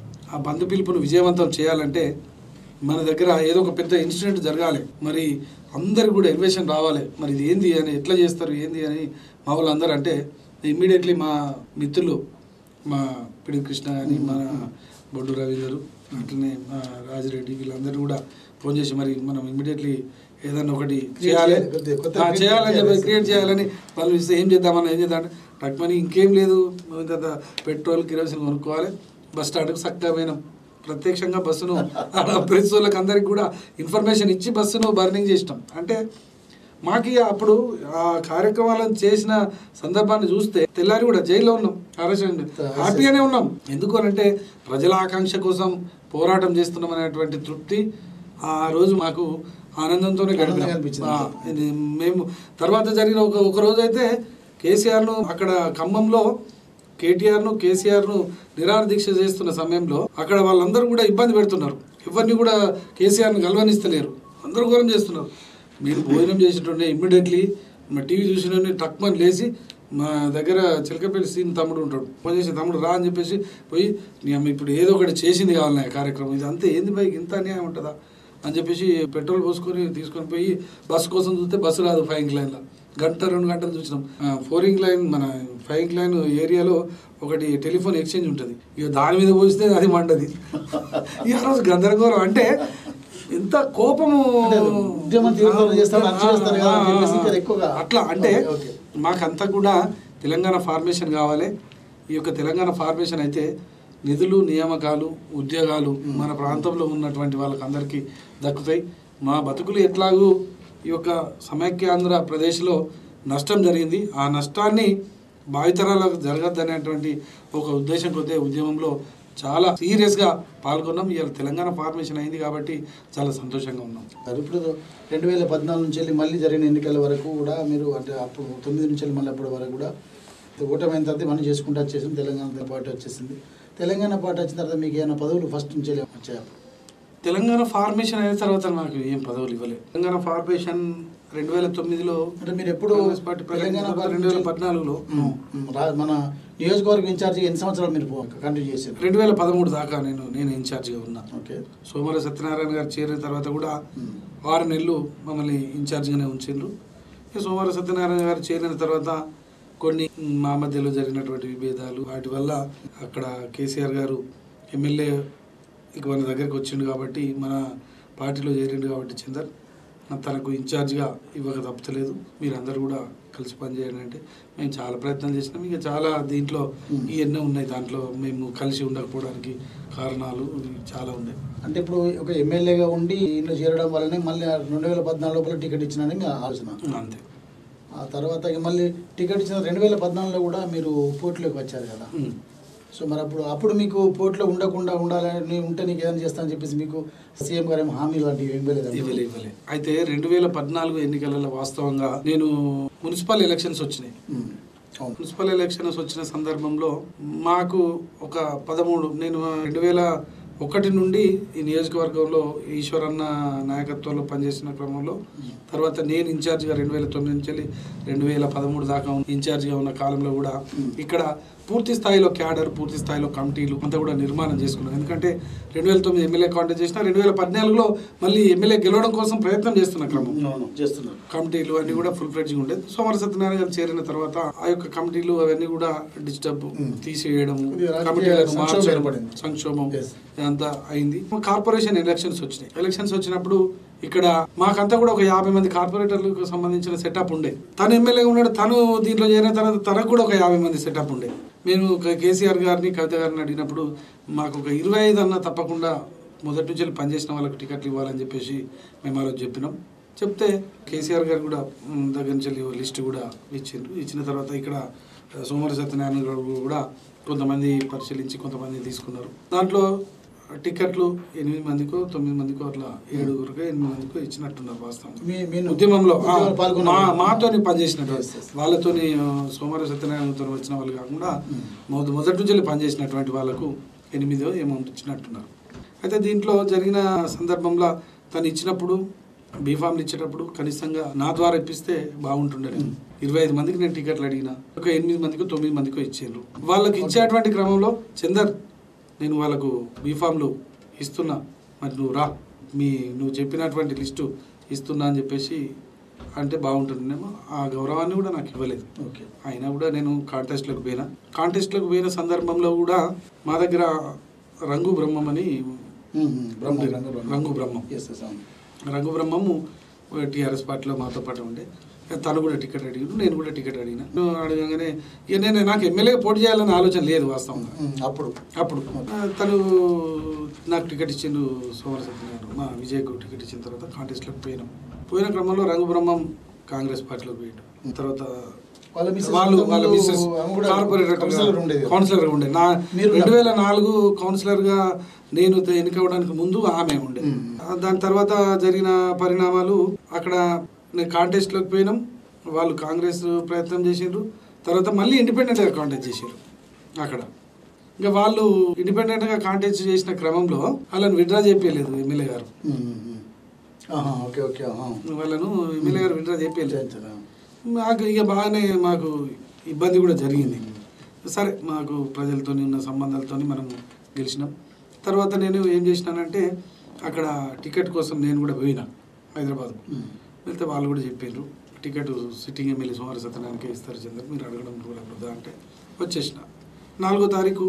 [SPEAKER 2] ఆ బంధు పిలుపును విజయవంతం చేయాలంటే మన దగ్గర ఏదో ఒక పెద్ద ఇన్సిడెంట్ జరగాలి మరి అందరు కూడా ఎలివేషన్ రావాలి మరి ఇది ఏంది అని ఎట్లా చేస్తారు ఏంది అని మా వాళ్ళందరూ అంటే ఇమ్మీడియట్లీ మా మిత్రులు మా పిడి కృష్ణ కానీ మన బొడ్డు రవీందర్ అట్లనే మా రాజిరెడ్డి వీళ్ళందరూ కూడా ఫోన్ చేసి మరి మనం ఇమ్మీడియట్లీ ఏదన్నా ఒకటి చేయాలి
[SPEAKER 1] చేయాలి, కొద్దిగా కొత్త
[SPEAKER 2] ఆ,
[SPEAKER 1] create
[SPEAKER 2] చేయాలని చెప్పి
[SPEAKER 1] చేయాలి.
[SPEAKER 2] క్రియేట్ చేయాలని వాళ్ళు ఇస్తే ఏం చేద్దామని ఏం చేద్దాం ట్రక్ మనీ ఇంకేం లేదు ఇంత పెట్రోల్ కిరోసిన్ కొనుక్కోవాలి బస్ స్టాండ్కి చక్కగా పోయినాం ప్రత్యక్షంగా బస్సును ఆడ ప్రెస్ వాళ్ళకి అందరికి కూడా ఇన్ఫర్మేషన్ ఇచ్చి బస్సును బర్నింగ్ చేసినాం అంటే మాకి అప్పుడు ఆ కార్యక్రమాలను చేసిన సందర్భాన్ని చూస్తే తెల్లారి కూడా జైల్లో ఉన్నాం అరెస్ట్ హ్యాపీగానే ఉన్నాం ఎందుకు అంటే ప్రజల ఆకాంక్ష కోసం పోరాటం చేస్తున్నాం అనేటువంటి తృప్తి ఆ రోజు మాకు ఆనందంతోనే
[SPEAKER 1] ఆనందంగా
[SPEAKER 2] గడిపినాం
[SPEAKER 1] అనిపించింది.
[SPEAKER 2] ఆ, ఇది మేము తర్వాత జరిగిన ఒక ఒక రోజు అయితే కేసీఆర్ను అక్కడ ఖమ్మంలో కేటీఆర్ను కేసీఆర్ను నిరాహార దీక్ష చేస్తున్న సమయంలో అక్కడ వాళ్ళందరూ కూడా ఇబ్బంది పెడుతున్నారు ఎవరిని కూడా కేసీఆర్ను గల్వనిస్తలేరు అందరూ ఘోరం చేస్తున్నారు మీరు భోజనం చేసేటోనే ఇమ్మీడియట్లీ మా టీవీ చూసిన టక్మని లేచి మా దగ్గర చిలకపల్లి సీన్ తమ్ముడు ఉంటాడు ఫోన్ చేసి తమ్ముడు రా అని చెప్పేసి పోయి నీ అమ్మ ఇప్పుడు ఏదో ఒకటి చేసింది కావాలి ఆ కార్యక్రమం ఇది అంతే ఏంది బైక్ ఇంత అన్యాయం ఉంటుందా అని చెప్పేసి పెట్రోల్ పోసుకొని తీసుకొని పోయి బస్సు కోసం చూస్తే బస్సు రాదు ఫైవ్ లైన్లో గంట రెండు గంటలు చూసినాం ఫోరింగ్ లైన్ మన ఫైవ్ లైన్ ఏరియాలో ఒకటి టెలిఫోన్ ఎక్స్చేంజ్ ఉంటుంది ఇక దాని మీద పోస్తే అది మండది ఇక ఆ రోజు గందరగోళం అంటే ఎంత కోపము
[SPEAKER 1] అంటే ఉద్యమం తీవ్రతరం చేస్తారు, అరెస్ట్ చేస్తారు కదా అని చెప్పేసి ఇంకా ఎక్కువగా.
[SPEAKER 2] అట్లా అంటే
[SPEAKER 1] ఓకే, ఓకే.
[SPEAKER 2] మాకంతా కూడా తెలంగాణ ఫార్మేషన్ కావాలి ఈ యొక్క తెలంగాణ ఫార్మేషన్ అయితే నిధులు నియామకాలు ఉద్యోగాలు మన ప్రాంతంలో ఉన్నటువంటి వాళ్ళకి అందరికీ దక్కుతాయి మా బతుకులు ఎట్లాగూ ఈ యొక్క సమైక్యాంధ్ర ప్రదేశ్లో నష్టం జరిగింది ఆ నష్టాన్ని భావితరాలకు జరగద్దనేటువంటి ఒక ఉద్దేశం కొద్దే ఉద్యమంలో చాలా సీరియస్గా పాల్గొన్నాం ఇవాళ తెలంగాణ ఫార్మేషన్ అయింది కాబట్టి చాలా సంతోషంగా ఉన్నాం
[SPEAKER 1] ఇప్పుడు రెండు వేల పద్నాలుగు నుంచి వెళ్ళి మళ్ళీ జరిగిన ఎన్నికల వరకు కూడా మీరు అంటే అప్పుడు తొమ్మిది నుంచి వెళ్ళి మళ్ళీ అప్పటి వరకు కూడా ఓటమైన తర్వాత మనం చేసుకుంటూ వచ్చేసింది తెలంగాణ పార్టీ వచ్చేసింది తెలంగాణ పార్టీ వచ్చిన తర్వాత మీకు ఏమైనా పదవులు ఫస్ట్ నుంచి వెళ్ళి వచ్చాయి
[SPEAKER 2] తెలంగాణ ఫార్మేషన్ అయిన తర్వాత నాకు ఏం పదవులు ఇవ్వలేదు తెలంగాణ ఫార్మేషన్ రెండు వేల తొమ్మిదిలో
[SPEAKER 1] అంటే మీరు ఎప్పుడు
[SPEAKER 2] కాంగ్రెస్ పార్టీ
[SPEAKER 1] తెలంగాణ పార్టీ
[SPEAKER 2] రెండు వేల పద్నాలుగులో
[SPEAKER 1] ఉమ్, ఉమ్, రా- మన నియోజకవర్గ ఇన్ఛార్జి ఎన్ని సంవత్సరాలు మీరు కంటిన్యూ చేశారు
[SPEAKER 2] రెండు వేల పదమూడు దాకా నేను నేను ఇన్ఛార్జిగా ఉన్నా
[SPEAKER 1] ఓకే
[SPEAKER 2] సోమవారం సత్యనారాయణ గారు చేరిన తర్వాత కూడా
[SPEAKER 1] ఉమ్.
[SPEAKER 2] ఆరు నెలలు మమ్మల్ని ఇన్ఛార్జిగానే ఉంచిండ్రు ఇక సోమవారం సత్యనారాయణ గారు చేరిన తర్వాత కొన్ని మా మధ్యలో జరిగినటువంటి విభేదాలు వాటి వల్ల అక్కడ కేసీఆర్ గారు ఎమ్మెల్యే ఇక మన దగ్గరికి వచ్చిండు కాబట్టి మన పార్టీలో చేరిండు కాబట్టి చందర్ తనకు ఇన్ఛార్జ్గా ఇవ్వక తప్పలేదు మీరందరూ కూడా కలిసి పనిచేయండి అంటే మేము చాలా ప్రయత్నాలు చేసినాం ఇక చాలా దీంట్లో ఈ ఎన్నో ఉన్నాయి దాంట్లో మేము కలిసి ఉండకపోవడానికి కారణాలు ఇవి చాలా ఉన్నాయి
[SPEAKER 1] అంటే ఇప్పుడు ఒక ఎమ్మెల్యేగా ఉండి ఇంట్లో చేరడం వల్లనే మళ్ళీ రెండు వేల పద్నాలుగు లోపల టికెట్ ఇచ్చినని ఇంకా ఆలోచన
[SPEAKER 2] అంతే
[SPEAKER 1] ఆ తర్వాత ఇక మళ్ళీ టికెట్ ఇచ్చిన రెండు వేల పద్నాలుగులో కూడా మీరు పోటీలోకి వచ్చారు కదా
[SPEAKER 2] ఉమ్.
[SPEAKER 1] సో మరి అప్పుడు అప్పుడు మీకు పోటీలో ఉండకుండా ఉండాలని ఉంటే నీకు ఏదైనా చేస్తానని చెప్పేసి మీకు సీఎం గారు ఏమో హామీ లాంటివి ఏం
[SPEAKER 2] ఇవ్వలే
[SPEAKER 1] ఇవ్వలేదు
[SPEAKER 2] ఇవ్వలే అయితే రెండు వేల పద్నాలుగు ఎన్నికలలో వాస్తవంగా నేను మున్సిపల్ ఎలక్షన్స్ వచ్చినాయి
[SPEAKER 1] ఉమ్, అవును
[SPEAKER 2] మున్సిపల్ ఎలక్షన్స్ వచ్చిన సందర్భంలో మాకు ఒక పదమూడు నేను రెండు వేల ఒకటి నుండి ఈ నియోజకవర్గంలో ఈశ్వరన్న నాయకత్వంలో పనిచేసిన క్రమంలో తర్వాత నేను ఇన్ఛార్జిగా రెండు వేల తొమ్మిది నుంచి వెళ్ళి రెండు వేల పదమూడు దాకా ఉన్న- ఇన్ఛార్జిగా ఉన్న కాలంలో కూడా ఇక్కడ పూర్తి స్థాయిలో క్యాడర్ పూర్తి స్థాయిలో కమిటీలు అంతా కూడా నిర్మాణం చేసుకున్నాం ఎందుకంటే రెండు వేల తొమ్మిది ఎమ్మెల్యే కాంటాక్ట్ చేసిన రెండు వేల పద్నాలుగులో మళ్ళీ ఎమ్మెల్యే గెలవడం కోసం ప్రయత్నం చేస్తున్న క్రమం
[SPEAKER 1] అవును చేస్తున్నారు
[SPEAKER 2] కమిటీలు అన్ని కూడా ఫుల్ ఫ్లెడ్జ్గా ఉండేది సోమర సత్యనారాయణ గారు చేరిన తర్వాత ఆ యొక్క కమిటీలు అవన్నీ కూడా డిస్టర్బ్
[SPEAKER 1] Hmm.
[SPEAKER 2] తీసేయడము
[SPEAKER 1] కొద్దిగా రాజకీయ
[SPEAKER 2] కమిటీలను
[SPEAKER 1] సంక్షోభం
[SPEAKER 2] మార్చడం
[SPEAKER 1] ఏర్పడింది.
[SPEAKER 2] సంక్షోభం
[SPEAKER 1] Yes.
[SPEAKER 2] ఇదంతా అయింది కార్పొరేషన్ ఎలక్షన్స్ వచ్చినాయి ఎలక్షన్స్ వచ్చినప్పుడు ఇక్కడ మాకంతా కూడా ఒక యాభై మంది కార్పొరేటర్లకు సంబంధించిన సెటప్ ఉండే తను ఎమ్మెల్యేగా ఉన్నాడు తను దీంట్లో చేరిన తర్వాత తనకు కూడా ఒక యాభై మంది సెటప్ ఉండే మేము ఒక కేసీఆర్ గారిని కవిత గారిని అడిగినప్పుడు మాకు ఒక ఇరవై ఐదు అన్న తప్పకుండా మొదటి నుంచి వెళ్ళి పనిచేసిన వాళ్ళకి టికెట్లు ఇవ్వాలని చెప్పేసి మేము ఆ రోజు చెప్పినాం చెప్తే కేసీఆర్ గారు కూడా మ్, దగ్గర నుంచి వెళ్ళి లిస్ట్ కూడా ఇచ్చిండ్రు ఇచ్చిన తర్వాత ఇక్కడ ఆ, సోమవారి సత్యనారాయణ గారు కూడా కొంతమంది పరిశీలించి కొంతమంది తీసుకున్నారు దాంట్లో టికెట్లు ఎనిమిది మందికో తొమ్మిది మందికో అట్లా ఏడుగురికో ఎనిమిది మందికో ఇచ్చినట్టున్నారు వాస్తవం
[SPEAKER 1] మీ మీరు
[SPEAKER 2] ఉద్యమంలో ఆ,
[SPEAKER 1] ఉద్యమంలో పాల్గొన్నారు.
[SPEAKER 2] మా మాతోని పనిచేసినట్టు
[SPEAKER 1] Yes, yes.
[SPEAKER 2] వాళ్ళతోని ఆ, సోమవార సత్యనారాయణతో వచ్చిన వాళ్ళు కాకుండా మొద- మొదటి నుంచి వెళ్ళి పనిచేసినటువంటి వాళ్ళకు ఎనిమిదో అమౌంట్ ఇచ్చినట్టున్నారు అయితే దీంట్లో జరిగిన సందర్భంలో తను ఇచ్చినప్పుడు బీఫామ్లు ఇచ్చేటప్పుడు కనీసంగా నా ద్వారా ఇప్పిస్తే బాగుంటుండే
[SPEAKER 1] మ్మ్.
[SPEAKER 2] ఇరవై ఐదు మందికి నేను టికెట్లు అడిగిన ఒక ఎనిమిది మందికి తొమ్మిది మందికి ఇచ్చారు వాళ్ళకి ఇచ్చేటువంటి క్రమంలో చందర్ నేను వాళ్ళకు బీఫామ్లు ఇస్తున్నా మరి నువ్వు రా మీ నువ్వు చెప్పినటువంటి లిస్టు ఇస్తున్నా అని చెప్పేసి అంటే బాగుంటుందేమో ఆ గౌరవాన్ని కూడా నాకు ఇవ్వలేదు
[SPEAKER 1] ఓకే
[SPEAKER 2] అయినా కూడా నేను కాంటెస్ట్లకు పోయినా కాంటెస్ట్లకు పోయిన సందర్భంలో కూడా మా దగ్గర రంగు బ్రహ్మం అని
[SPEAKER 1] బ్రహ్మ
[SPEAKER 2] ఉంది.
[SPEAKER 1] రంగు బ్రహ్మ
[SPEAKER 2] రంగు బ్రహ్మం
[SPEAKER 1] ఎస్ ఎస్ అవును
[SPEAKER 2] రంగు బ్రహ్మము టీఆర్ఎస్ పార్టీలో మాతో పాటు ఉండే తను కూడా టికెట్ అడిగాడు నేను కూడా టికెట్ అడిగిన నేను అడగగానే ఇక నేను నాకు ఎమ్మెల్యేగా పోటీ చేయాలన్న ఆలోచన లేదు వాస్తవంగా
[SPEAKER 1] మ్మ్. అప్పుడు
[SPEAKER 2] అప్పుడు ఆ, తను నాకు టికెట్ ఇచ్చిండు సోమర సత్యనారాయణ మా విజయ్కు టికెట్ ఇచ్చిన తర్వాత కాంటెస్ట్లోకి పోయినాం పోయిన క్రమంలో రంగు బ్రహ్మం కాంగ్రెస్ పార్టీలోకి పోయాడు తర్వాత
[SPEAKER 1] వాళ్ళ మిస్సెస్
[SPEAKER 2] వాళ్ళు వాళ్ళ
[SPEAKER 1] ముందు
[SPEAKER 2] మిస్సెస్
[SPEAKER 1] ఆమె కూడా
[SPEAKER 2] కార్పొరేటర్
[SPEAKER 1] కౌన్సిలర్ ఉండేది కదా.
[SPEAKER 2] కౌన్సిలర్ ఉండే నా
[SPEAKER 1] మీరు
[SPEAKER 2] రెండు వేల నాలుగు కౌన్సిలర్గా నేను ఎన్నికవడానికి ముందు ఆమె ఉండే
[SPEAKER 1] మ్మ్.
[SPEAKER 2] ఆ, దాని తర్వాత జరిగిన పరిణామాలు అక్కడ నేను కాంటెస్ట్లోకి పోయినాం వాళ్ళు కాంగ్రెస్ ప్రయత్నం చేసిండ్రు తర్వాత మళ్ళీ ఇండిపెండెంట్గా కాంటెస్ట్ చేసారు అక్కడ ఇంకా వాళ్ళు ఇండిపెండెంట్గా కాంటెస్ట్ చేసిన క్రమంలో వాళ్ళని విడ్రా చేయలేదు ఎమ్మెల్యే గారు
[SPEAKER 1] మ్మ్. మ్మ్. ఆహా, ఓకే ఓకే ఆహా.
[SPEAKER 2] వాళ్ళను ఎమ్మెల్యే గారు విడ్రా చేయలేదు
[SPEAKER 1] చేయించరా?
[SPEAKER 2] మాకు ఇక బాగానే మాకు ఇబ్బంది కూడా జరిగింది సరే మాకు ప్రజలతో ఉన్న సంబంధాలతో మనం గెలిచినాం తర్వాత నేను ఏం చేసినానంటే అక్కడ టికెట్ కోసం నేను కూడా పోయినా హైదరాబాద్
[SPEAKER 1] మ్మ్.
[SPEAKER 2] వెళ్తే వాళ్ళు కూడా చెప్పారు టికెట్ సిట్టింగ్ ఎమ్మెల్యే సోమవారి సత్యనారాయణకే ఇస్తారు చంద్ర మీరు అడగడం కూడా వద్దా అంటే వచ్చేసిన నాలుగో తారీఖు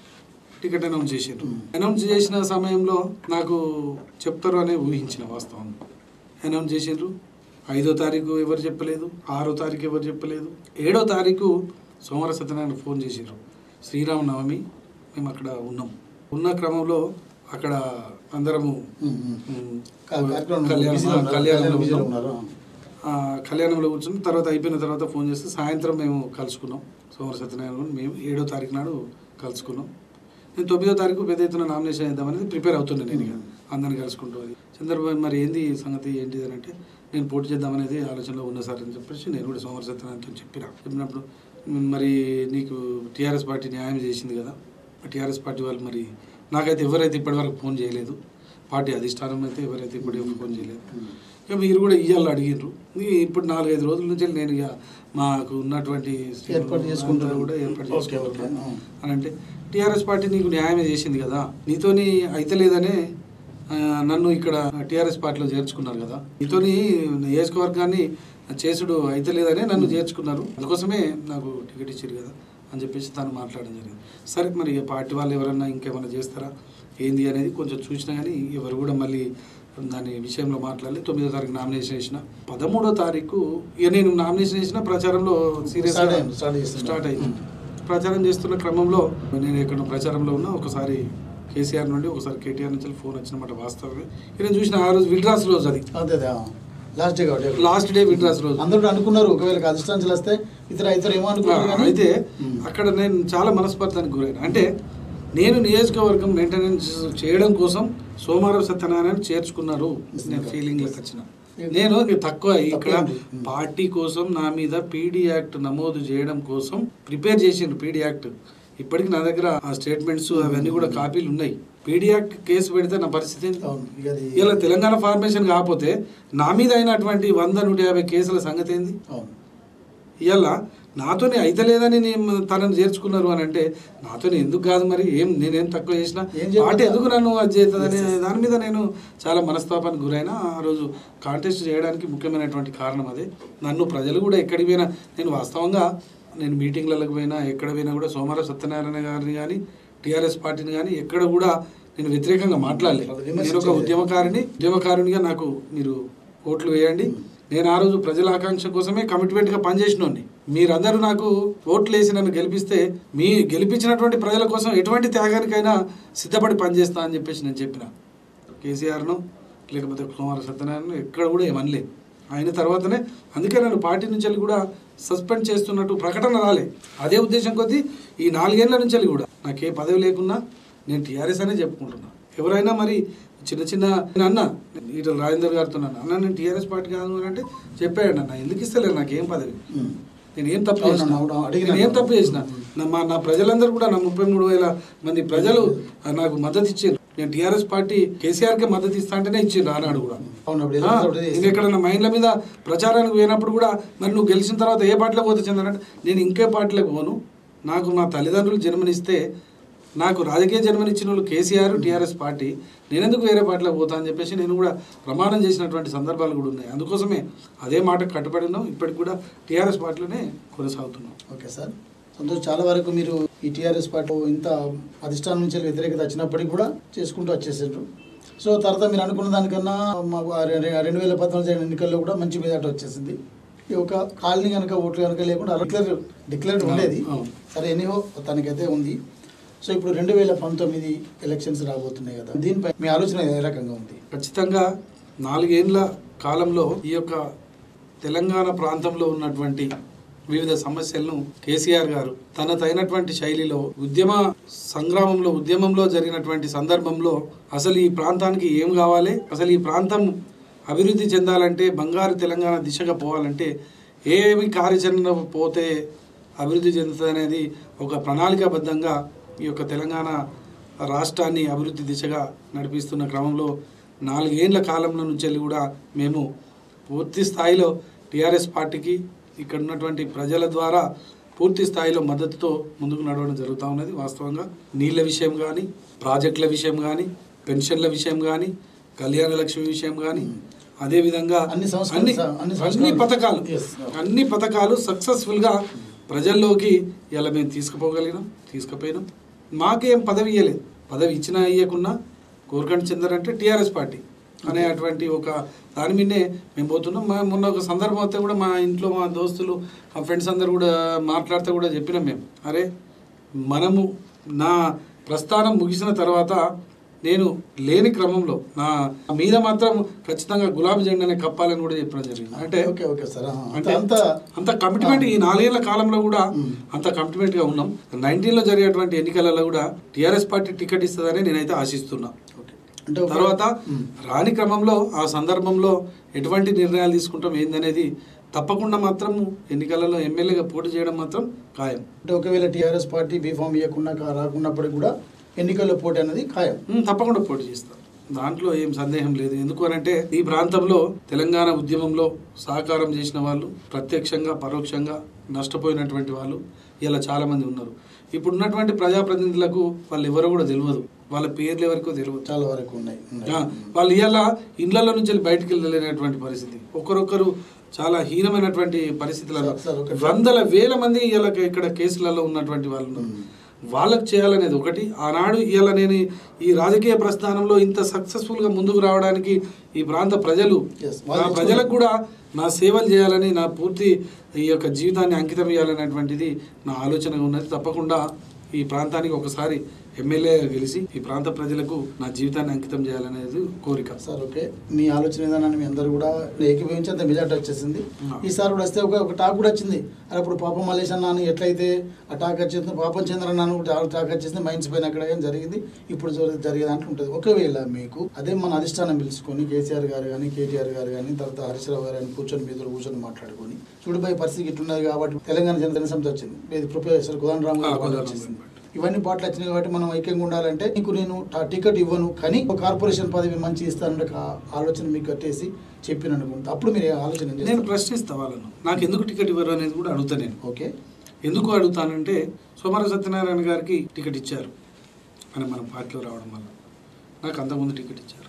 [SPEAKER 2] టికెట్ అనౌన్స్ చేసారు
[SPEAKER 1] మ్మ్.
[SPEAKER 2] అనౌన్స్ చేసిన సమయంలో నాకు చెప్తారు అనే ఊహించిన వాస్తవం అనౌన్స్ చేసిండ్రు ఐదో తారీఖు ఎవరు చెప్పలేదు ఆరో తారీఖు ఎవరు చెప్పలేదు ఏడో తారీఖు సోమవార సత్యనారాయణ ఫోన్ చేసిండ్రు శ్రీరామనవమి మేము అక్కడ ఉన్నాం ఉన్న క్రమంలో అక్కడ అందరము
[SPEAKER 1] మ్మ్. మ్మ్.
[SPEAKER 2] మ్,
[SPEAKER 1] కా- కార్యక్రమం
[SPEAKER 2] కళ్యాణం-
[SPEAKER 1] బిజీలో ఉన్నారా?
[SPEAKER 2] కళ్యాణంలో
[SPEAKER 1] కళ్యాణం బిజీలో
[SPEAKER 2] ఉన్నాం.
[SPEAKER 1] ఉన్నారా?
[SPEAKER 2] ఆ, కళ్యాణంలో కూర్చుని తర్వాత అయిపోయిన తర్వాత ఫోన్ చేస్తే సాయంత్రం మేము కలుసుకున్నాం సోమవార సత్యనారాయణ మేము ఏడో తారీఖు నాడు కలుసుకున్నాం నేను తొమ్మిదో తారీఖు పెద్ద ఎత్తున నామినేషన్ చేద్దామనేది ప్రిపేర్ అవుతున్నాను నేను ఇక అందరిని కలుసుకుంటూ అది చంద్రబాబు మరి ఏంది ఈ సంగతి ఏంటిది అని అంటే నేను పోటీ చేద్దామనేది ఆలోచనలో ఉన్న సార్ అని చెప్పేసి నేను కూడా సోమవార సత్యనారాయణతో చెప్పిన చెప్పినప్పుడు "మ్, మరి నీకు టీఆర్ఎస్ పార్టీ న్యాయం చేసింది కదా టీఆర్ఎస్ పార్టీ వాళ్ళు మరి నాకైతే ఎవరైతే ఇప్పటివరకు ఫోన్ చేయలేదు పార్టీ అధిష్టానం అయితే ఎవరైతే ఇప్పటివరకు ఫోన్ చేయలేదు
[SPEAKER 1] మ్మ్.
[SPEAKER 2] ఇక మీరు కూడా ఇవ్వాలి అడిగిండ్రు ఇక ఇప్పుడు నాలుగైదు రోజుల నుంచి నేను ఇక మాకు ఉన్నటువంటి
[SPEAKER 1] ఏర్పాటు చేసుకుంటారు.
[SPEAKER 2] అంతా కూడా ఏర్పాటు
[SPEAKER 1] ఓకే, ఓకే.
[SPEAKER 2] చేసుకుంటున్నాను
[SPEAKER 1] ఆ.
[SPEAKER 2] అని అంటే టీఆర్ఎస్ పార్టీ నీకు న్యాయమే చేసింది కదా నీతోని అయితలేదనే ఆ, నన్ను ఇక్కడ టీఆర్ఎస్ పార్టీలో చేర్చుకున్నారు కదా నీతోని నియోజకవర్గాన్ని చేసుడు అయితలేదనే నన్ను చేర్చుకున్నారు అందుకోసమే నాకు టికెట్ ఇచ్చారు కదా అని చెప్పేసి తను మాట్లాడడం జరిగింది సరే మరి ఇక పార్టీ వాళ్ళు ఎవరన్నా ఇంకేమైనా చేస్తారా ఏంది అనేది కొంచెం చూసినా కానీ ఎవరు కూడా మళ్ళీ దాని విషయంలో మాట్లాడలేదు తొమ్మిదో తారీఖు నామినేషన్ వేసిన పదమూడో తారీఖు ఇక నేను నామినేషన్ వేసిన ప్రచారంలో సీరియస్
[SPEAKER 1] Start అయింది, start చేస్తున్నారు.
[SPEAKER 2] స్టార్ట్ అయింది ప్రచారం చేస్తున్న క్రమంలో నేను ఎక్కడ ప్రచారంలో ఉన్నా ఒకసారి కేసీఆర్ నుండి ఒకసారి కేటీఆర్ నుంచి ఫోన్ వచ్చినమాట వాస్తవమే ఇక నేను చూసిన ఆ రోజు విడ్రాస్ రోజు అది
[SPEAKER 1] అదే అదే లాస్ట్ డే కాబట్టి
[SPEAKER 2] లాస్ట్ డే విడ్రాస్ రోజు
[SPEAKER 1] అందరూ అనుకున్నారు ఒకవేళ అధిష్టాంచాలు వస్తే ఇతర ఇతర ఏమో అనుకున్నారు
[SPEAKER 2] ఆ,
[SPEAKER 1] కానీ
[SPEAKER 2] అయితే
[SPEAKER 1] మ్మ్.
[SPEAKER 2] అక్కడ నేను చాలా మనస్పర్ధానికి గురైన అంటే నేను నియోజకవర్గం మెయింటెనెన్స్ చేయడం కోసం సోమవారం సత్యనారాయణ చేర్చుకున్నారు నేను ఫీలింగ్లోకి వచ్చిన నేను ఇది తక్కువ ఇక్కడ
[SPEAKER 1] తక్కువ ఉంది.
[SPEAKER 2] పార్టీ కోసం నా మీద పీడీ యాక్ట్ నమోదు చేయడం కోసం ప్రిపేర్ చేసిండ్రు పీడీ యాక్ట్ ఇప్పటికి నా దగ్గర ఆ స్టేట్మెంట్స్ అవన్నీ కూడా కాపీలు ఉన్నాయి పీడీ యాక్ట్ కేసు పెడితే నా పరిస్థితి ఏంటి
[SPEAKER 1] అవును ఇక అది
[SPEAKER 2] ఇలా తెలంగాణ ఫార్మేషన్ కాకపోతే నా మీద అయినటువంటి వంద నూట యాభై కేసుల సంగతి ఏంది
[SPEAKER 1] అవును
[SPEAKER 2] ఇవాళ నాతోనే అయితలేదని నేను తనని చేర్చుకున్నారు అని అంటే నాతోనే ఎందుకు కాదు మరి ఏం నేనేం తక్కువ చేసినా
[SPEAKER 1] ఏం చేయకుండా-
[SPEAKER 2] పార్టీ ఎందుకు నన్ను అది చేస్తుందని దాని మీద నేను చాలా మనస్తాపానికి గురైన ఆ రోజు కాంటెస్ట్ చేయడానికి ముఖ్యమైనటువంటి కారణం అదే నన్ను ప్రజలు కూడా ఎక్కడికి పోయినా నేను వాస్తవంగా నేను మీటింగ్లకు పోయినా ఎక్కడ పోయినా కూడా సోమవారం సత్యనారాయణ గారిని కానీ టీఆర్ఎస్ పార్టీని కానీ ఎక్కడ కూడా నేను వ్యతిరేకంగా మాట్లాడలేదు నేను ఒక ఉద్యమకారిని ఉద్యమకారునిగా నాకు మీరు ఓట్లు వేయండి నేను ఆ రోజు ప్రజల ఆకాంక్ష కోసమే కమిట్మెంట్గా పనిచేసినోడిని మీరందరూ నాకు ఓట్లు వేసి నన్ను గెలిపిస్తే మీ గెలిపించినటువంటి ప్రజల కోసం ఎటువంటి త్యాగానికైనా సిద్ధపడి పనిచేస్తా అని చెప్పేసి నేను చెప్పిన కేసీఆర్ను లేకపోతే కుమార సత్యనారాయణ ఎక్కడ కూడా ఏమనలేదు ఆయన తర్వాతనే అందుకే నన్ను పార్టీ నుంచి వెళ్ళి కూడా సస్పెండ్ చేస్తున్నట్టు ప్రకటన రాలే అదే ఉద్దేశం కొద్దీ ఈ నాలుగేళ్ల నుంచి వెళ్ళి కూడా నాకే పదవి లేకున్నా నేను టీఆర్ఎస్ అనే చెప్పుకుంటున్నా ఎవరైనా మరి చిన్న చిన్న నేను అన్న ఈటల రాజేందర్ గారితో అన్న అన్న నేను టీఆర్ఎస్ పార్టీ కాదు అని అంటే చెప్పాడు అన్న ఎందుకు ఇస్తలేరు నాకేం పదవి
[SPEAKER 1] మ్మ్.
[SPEAKER 2] నేను ఏం తప్పు
[SPEAKER 1] అవును,
[SPEAKER 2] చేసిన
[SPEAKER 1] అవును, అడిగినా.
[SPEAKER 2] నేను ఏం తప్పు చేసిన నా మా నా ప్రజలందరూ కూడా నా ముప్పై మూడు వేల మంది ప్రజలు నాకు మద్దతు ఇచ్చారు నేను టీఆర్ఎస్ పార్టీ కేసీఆర్కే మద్దతు ఇస్తా అంటేనే ఇచ్చిండ్రు ఆనాడు కూడా
[SPEAKER 1] అవును అప్పుడు
[SPEAKER 2] ఆ,
[SPEAKER 1] ఎలక్షన్స్ అప్పుడే
[SPEAKER 2] నేను
[SPEAKER 1] చేస్తారు.
[SPEAKER 2] ఎక్కడన్నా మైండ్ల మీద ప్రచారానికి పోయినప్పుడు కూడా మరి నువ్వు గెలిచిన తర్వాత ఏ పార్టీలో పోతే చెందానంటే నేను ఇంకే పార్టీలోకి పోను నాకు మా తల్లిదండ్రులు జన్మనిస్తే నాకు రాజకీయ జన్మనిచ్చిన వాళ్ళు కేసీఆర్ టీఆర్ఎస్ పార్టీ నేనెందుకు వేరే పార్టీలోకి పోతా అని చెప్పేసి నేను కూడా ప్రమాణం చేసినటువంటి సందర్భాలు కూడా ఉన్నాయి అందుకోసమే అదే మాట కట్టుబడి ఉన్నాం ఇప్పటికి కూడా టీఆర్ఎస్ పార్టీలోనే కొనసాగుతున్నాం
[SPEAKER 1] ఓకే సార్ సంతోష్ చాలా వరకు మీరు ఈ టీఆర్ఎస్ పార్టీ ఇంత అధిష్టానం నుంచి వ్యతిరేకత వచ్చినప్పటికీ కూడా చేసుకుంటూ వచ్చేసారు సో తర్వాత మీరు అనుకున్న దానికన్నా మా రె- రె- రెండు వేల పద్నాలుగు జరిగిన ఎన్నికల్లో కూడా మంచి మెజార్టీ వచ్చేసింది ఈ ఒక కాలనీ కనుక ఓట్లు కనుక లేకుండా డిక్లేర్ డిక్లేర్ ఉండేది
[SPEAKER 2] అవును.
[SPEAKER 1] సరే ఎనీహో తనకైతే ఉంది సో ఇప్పుడు రెండు వేల పంతొమ్మిది ఎలక్షన్స్ రాబోతున్నాయి కదా దీనిపై మీ ఆలోచన ఏ రకంగా ఉంది
[SPEAKER 2] ఖచ్చితంగా నాలుగేండ్ల కాలంలో ఈ యొక్క తెలంగాణ ప్రాంతంలో ఉన్నటువంటి వివిధ సమస్యలను కేసీఆర్ గారు తనదైనటువంటి శైలిలో ఉద్యమ సంగ్రామంలో ఉద్యమంలో జరిగినటువంటి సందర్భంలో అసలు ఈ ప్రాంతానికి ఏం కావాలి అసలు ఈ ప్రాంతం అభివృద్ధి చెందాలంటే బంగారు తెలంగాణ దిశగా పోవాలంటే ఏమి కార్యాచరణ పోతే అభివృద్ధి చెందుతుంది అనేది ఒక ప్రణాళికాబద్ధంగా ఈ యొక్క తెలంగాణ రాష్ట్రాన్ని అభివృద్ధి దిశగా నడిపిస్తున్న క్రమంలో నాలుగేండ్ల కాలంలో నుంచి వెళ్ళి కూడా మేము పూర్తి స్థాయిలో టీఆర్ఎస్ పార్టీకి ఇక్కడ ఉన్నటువంటి ప్రజల ద్వారా పూర్తి స్థాయిలో మద్దతుతో ముందుకు నడవడం జరుగుతూ ఉన్నది వాస్తవంగా నీళ్ళ విషయం కానీ ప్రాజెక్టుల విషయం కానీ పెన్షన్ల విషయం కానీ కళ్యాణ లక్ష్మి విషయం కానీ అదేవిధంగా
[SPEAKER 1] అన్ని సంస్కరణ-
[SPEAKER 2] అన్ని
[SPEAKER 1] అన్ని
[SPEAKER 2] అన్ని
[SPEAKER 1] సంస్కరణలు.
[SPEAKER 2] పథకాలు
[SPEAKER 1] Yes.
[SPEAKER 2] అన్ని పథకాలు సక్సెస్ఫుల్గా ప్రజల్లోకి ఇలా మేము తీసుకుపోగలిగినాం తీసుకుపోయినాం మాకేం పదవి ఇవ్వలేదు పదవి ఇచ్చినా ఇవ్వకున్నా కోరకండి చందర్ అంటే టీఆర్ఎస్ పార్టీ అనే అటువంటి ఒక దాని మీదే మేము పోతున్నాం మా మొన్న ఒక సందర్భం వస్తే కూడా మా ఇంట్లో మా దోస్తులు మా ఫ్రెండ్స్ అందరు కూడా మాట్లాడితే కూడా చెప్పినాం మేము అరే మనము నా ప్రస్థానం ముగిసిన తర్వాత నేను లేని క్రమంలో నా మీద మాత్రం ఖచ్చితంగా గులాబీ జెండానే కప్పాలని కూడా చెప్పడం జరిగింది అంటే
[SPEAKER 1] ఓకే ఓకే సార్ ఆ, అంత
[SPEAKER 2] అంటే
[SPEAKER 1] అంత
[SPEAKER 2] అంత కమిట్మెంట్ ఈ నాలుగేళ్ల కాలంలో కూడా
[SPEAKER 1] మ్మ్.
[SPEAKER 2] అంత కమిట్మెంట్ గా ఉన్నాం నైన్టీన్ లో జరిగేటువంటి ఎన్నికలలో కూడా టిఆర్ఎస్ పార్టీ టికెట్ ఇస్తుందని నేనైతే ఆశిస్తున్నా
[SPEAKER 1] ఓకే అంటే ఒక-
[SPEAKER 2] తర్వాత
[SPEAKER 1] మ్మ్.
[SPEAKER 2] రాని క్రమంలో ఆ సందర్భంలో ఎటువంటి నిర్ణయాలు తీసుకుంటాం ఏందనేది తప్పకుండా మాత్రం ఎన్నికలలో ఎమ్మెల్యేగా పోటీ చేయడం మాత్రం ఖాయం
[SPEAKER 1] అంటే ఒకవేళ టీఆర్ఎస్ పార్టీ బీఫామ్ ఇవ్వకుండా కా- రాకున్నప్పటికీ కూడా ఎన్నికల్లో పోటీ అనేది ఖాయం
[SPEAKER 2] మ్, తప్పకుండా పోటీ చేస్తాం దాంట్లో ఏం సందేహం లేదు ఎందుకు అనంటే ఈ ప్రాంతంలో తెలంగాణ ఉద్యమంలో సహకారం చేసిన వాళ్ళు ప్రత్యక్షంగా పరోక్షంగా నష్టపోయినటువంటి వాళ్ళు ఇలా చాలా మంది ఉన్నారు ఇప్పుడు ఉన్నటువంటి ప్రజాప్రతినిధులకు వాళ్ళు ఎవరో కూడా తెలియదు వాళ్ళ పేర్లు ఎవరికో తెలియదు
[SPEAKER 1] చాలా వరకు ఉన్నాయి
[SPEAKER 2] ఆ, వాళ్ళు ఇవాళ ఇండ్లలో నుంచి వెళ్ళి బయటికి వెళ్ళలేనటువంటి పరిస్థితి ఒకరొకరు చాలా హీనమైనటువంటి పరిస్థితులలో
[SPEAKER 1] సార్, సార్, ఒకటి-
[SPEAKER 2] వందల వేల మంది ఇలా ఇక్కడ కేసులలో ఉన్నటువంటి వాళ్ళు ఉన్నారు
[SPEAKER 1] మ్మ్.
[SPEAKER 2] వాళ్ళకు చేయాలనేది ఒకటి ఆనాడు ఇలా నేను ఈ రాజకీయ ప్రస్థానంలో ఇంత సక్సెస్ఫుల్గా ముందుకు రావడానికి ఈ ప్రాంత ప్రజలు
[SPEAKER 1] Yes,
[SPEAKER 2] ఆ
[SPEAKER 1] వాళ్ళు
[SPEAKER 2] ప్రజలకు కూడా నా సేవలు చేయాలని నా పూర్తి ఈ యొక్క జీవితాన్ని అంకితం చేయాలనేటువంటిది నా ఆలోచనగా ఉన్నది తప్పకుండా ఈ ప్రాంతానికి ఒకసారి ఎమ్మెల్యే గెలిచి ఈ ప్రాంత ప్రజలకు నా జీవితాన్ని అంకితం చేయాలనేది కోరిక
[SPEAKER 1] సార్ ఓకే మీ ఆలోచన విధానాన్ని మీ అందరూ కూడా ఏకీభవించి అంత మెజార్టీ వచ్చేసింది
[SPEAKER 2] ఆ.
[SPEAKER 1] ఈసారి కూడా వస్తే ఒక ఒక టాక్ కూడా వచ్చింది అరే అప్పుడు పాపం మలేష్ అన్నాను ఎట్లయితే ఆ టాక్ వచ్చేసింది పాపం చంద్ర అన్నాను కూడా చాలా టాక్ వచ్చేసింది మైండ్స్ పైన అక్కడ ఏం జరిగింది ఇప్పుడు జరి- జరిగే దాంట్లో ఉంటుంది ఒకవేళ మీకు అదే మన అధిష్టానం పిలుచుకొని కేసీఆర్ గారు కానీ కేటీఆర్ గారు కానీ తర్వాత హరీశ్రావు గారు కానీ కూర్చొని మీతో కూర్చొని మాట్లాడుకొని చూడుబాయి పరిస్థితి ఇట్లున్నది కాబట్టి తెలంగాణ జనతా సమితి వచ్చింది ఇది ప్రొఫెసర్ కుదాన్ రామ్ గారి
[SPEAKER 2] ఆ,
[SPEAKER 1] పార్టీ
[SPEAKER 2] కుదాన్
[SPEAKER 1] వచ్చేసింది
[SPEAKER 2] రామ్
[SPEAKER 1] ఇవన్నీ పాటలు వచ్చినాయి కాబట్టి మనం ఐక్యంగా ఉండాలంటే నీకు నేను ఆ టికెట్ ఇవ్వను కానీ ఒక కార్పొరేషన్ పదవి మంచి ఇస్తానంటే ఒక ఆలోచన మీకు కట్టేసి చెప్పిన అనుకుంటా అప్పుడు మీరు ఏ ఆలోచన ఏం
[SPEAKER 2] నేను
[SPEAKER 1] చేస్తారు?
[SPEAKER 2] ప్రశ్నిస్తా వాళ్ళను నాకు ఎందుకు టికెట్ ఇవ్వరు అనేది కూడా అడుగుతా నేను
[SPEAKER 1] ఓకే
[SPEAKER 2] ఎందుకు అడుగుతానంటే సోమవార సత్యనారాయణ గారికి టికెట్ ఇచ్చారు అని మనం పార్టీలో రావడం వల్ల నాకు అంతకుముందు టికెట్ ఇచ్చారు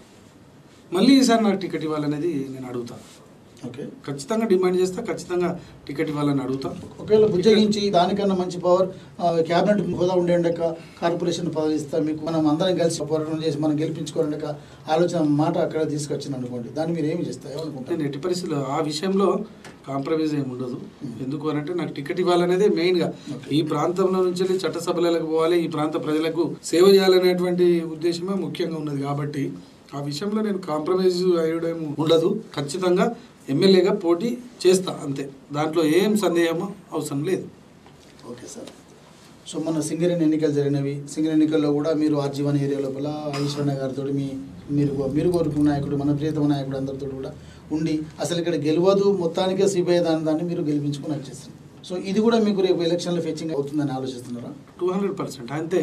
[SPEAKER 2] మళ్ళీ ఈసారి నాకు టికెట్ ఇవ్వాలనేది నేను అడుగుతాను
[SPEAKER 1] ఓకే
[SPEAKER 2] ఖచ్చితంగా డిమాండ్ చేస్తా ఖచ్చితంగా టికెట్ ఇవ్వాలని అడుగుతా
[SPEAKER 1] ఒకవేళ బుజ్జగించి దానికన్నా మంచి పవర్ క్యాబినెట్ హోదా ఉండేండక కార్పొరేషన్ పదవి ఇస్తా మీకు మనం అందరం కలిసి పోరాటం చేసి మనం గెలిపించుకోవాలండక ఆలోచన మాట అక్కడ తీసుకొచ్చింది అనుకోండి దాన్ని మీరు ఏమి చేస్తారు ఏమనుకుంటారు
[SPEAKER 2] నేను ఎట్టి పరిస్థితుల్లో ఆ విషయంలో కాంప్రమైజ్ ఏమి ఉండదు ఎందుకు అని అంటే నాకు టికెట్ ఇవ్వాలనేది మెయిన్గా ఈ ప్రాంతంలో నుంచి వెళ్ళి చట్టసభలకు పోవాలి ఈ ప్రాంత ప్రజలకు సేవ చేయాలనేటువంటి ఉద్దేశమే ముఖ్యంగా ఉన్నది కాబట్టి ఆ విషయంలో నేను కాంప్రమైజ్ అయ్యడం ఉండదు ఖచ్చితంగా ఎమ్మెల్యేగా పోటీ చేస్తా అంతే దాంట్లో ఏం సందేహమో అవసరం లేదు
[SPEAKER 1] ఓకే సార్ సో మన సింగరేణి ఎన్నికలు జరిగినవి సింగరేణి ఎన్నికల్లో కూడా మీరు ఆర్జీవన్ ఏరియా లోపల ఈశ్వరణ గారితో మీ మీరు మీరు కోరుకున్న నాయకుడు మన ప్రియతమ నాయకుడు అందరితో కూడా ఉండి అసలు ఇక్కడ గెలవదు మొత్తానికే సిబిఐ దాని దాన్ని మీరు గెలిపించుకుని వచ్చేసింది సో ఇది కూడా మీకు రేపు ఎలక్షన్లో ఫెచ్చింగ్ అవుతుందని ఆలోచిస్తున్నారా
[SPEAKER 2] టూ హండ్రెడ్ పర్సెంట్ అంతే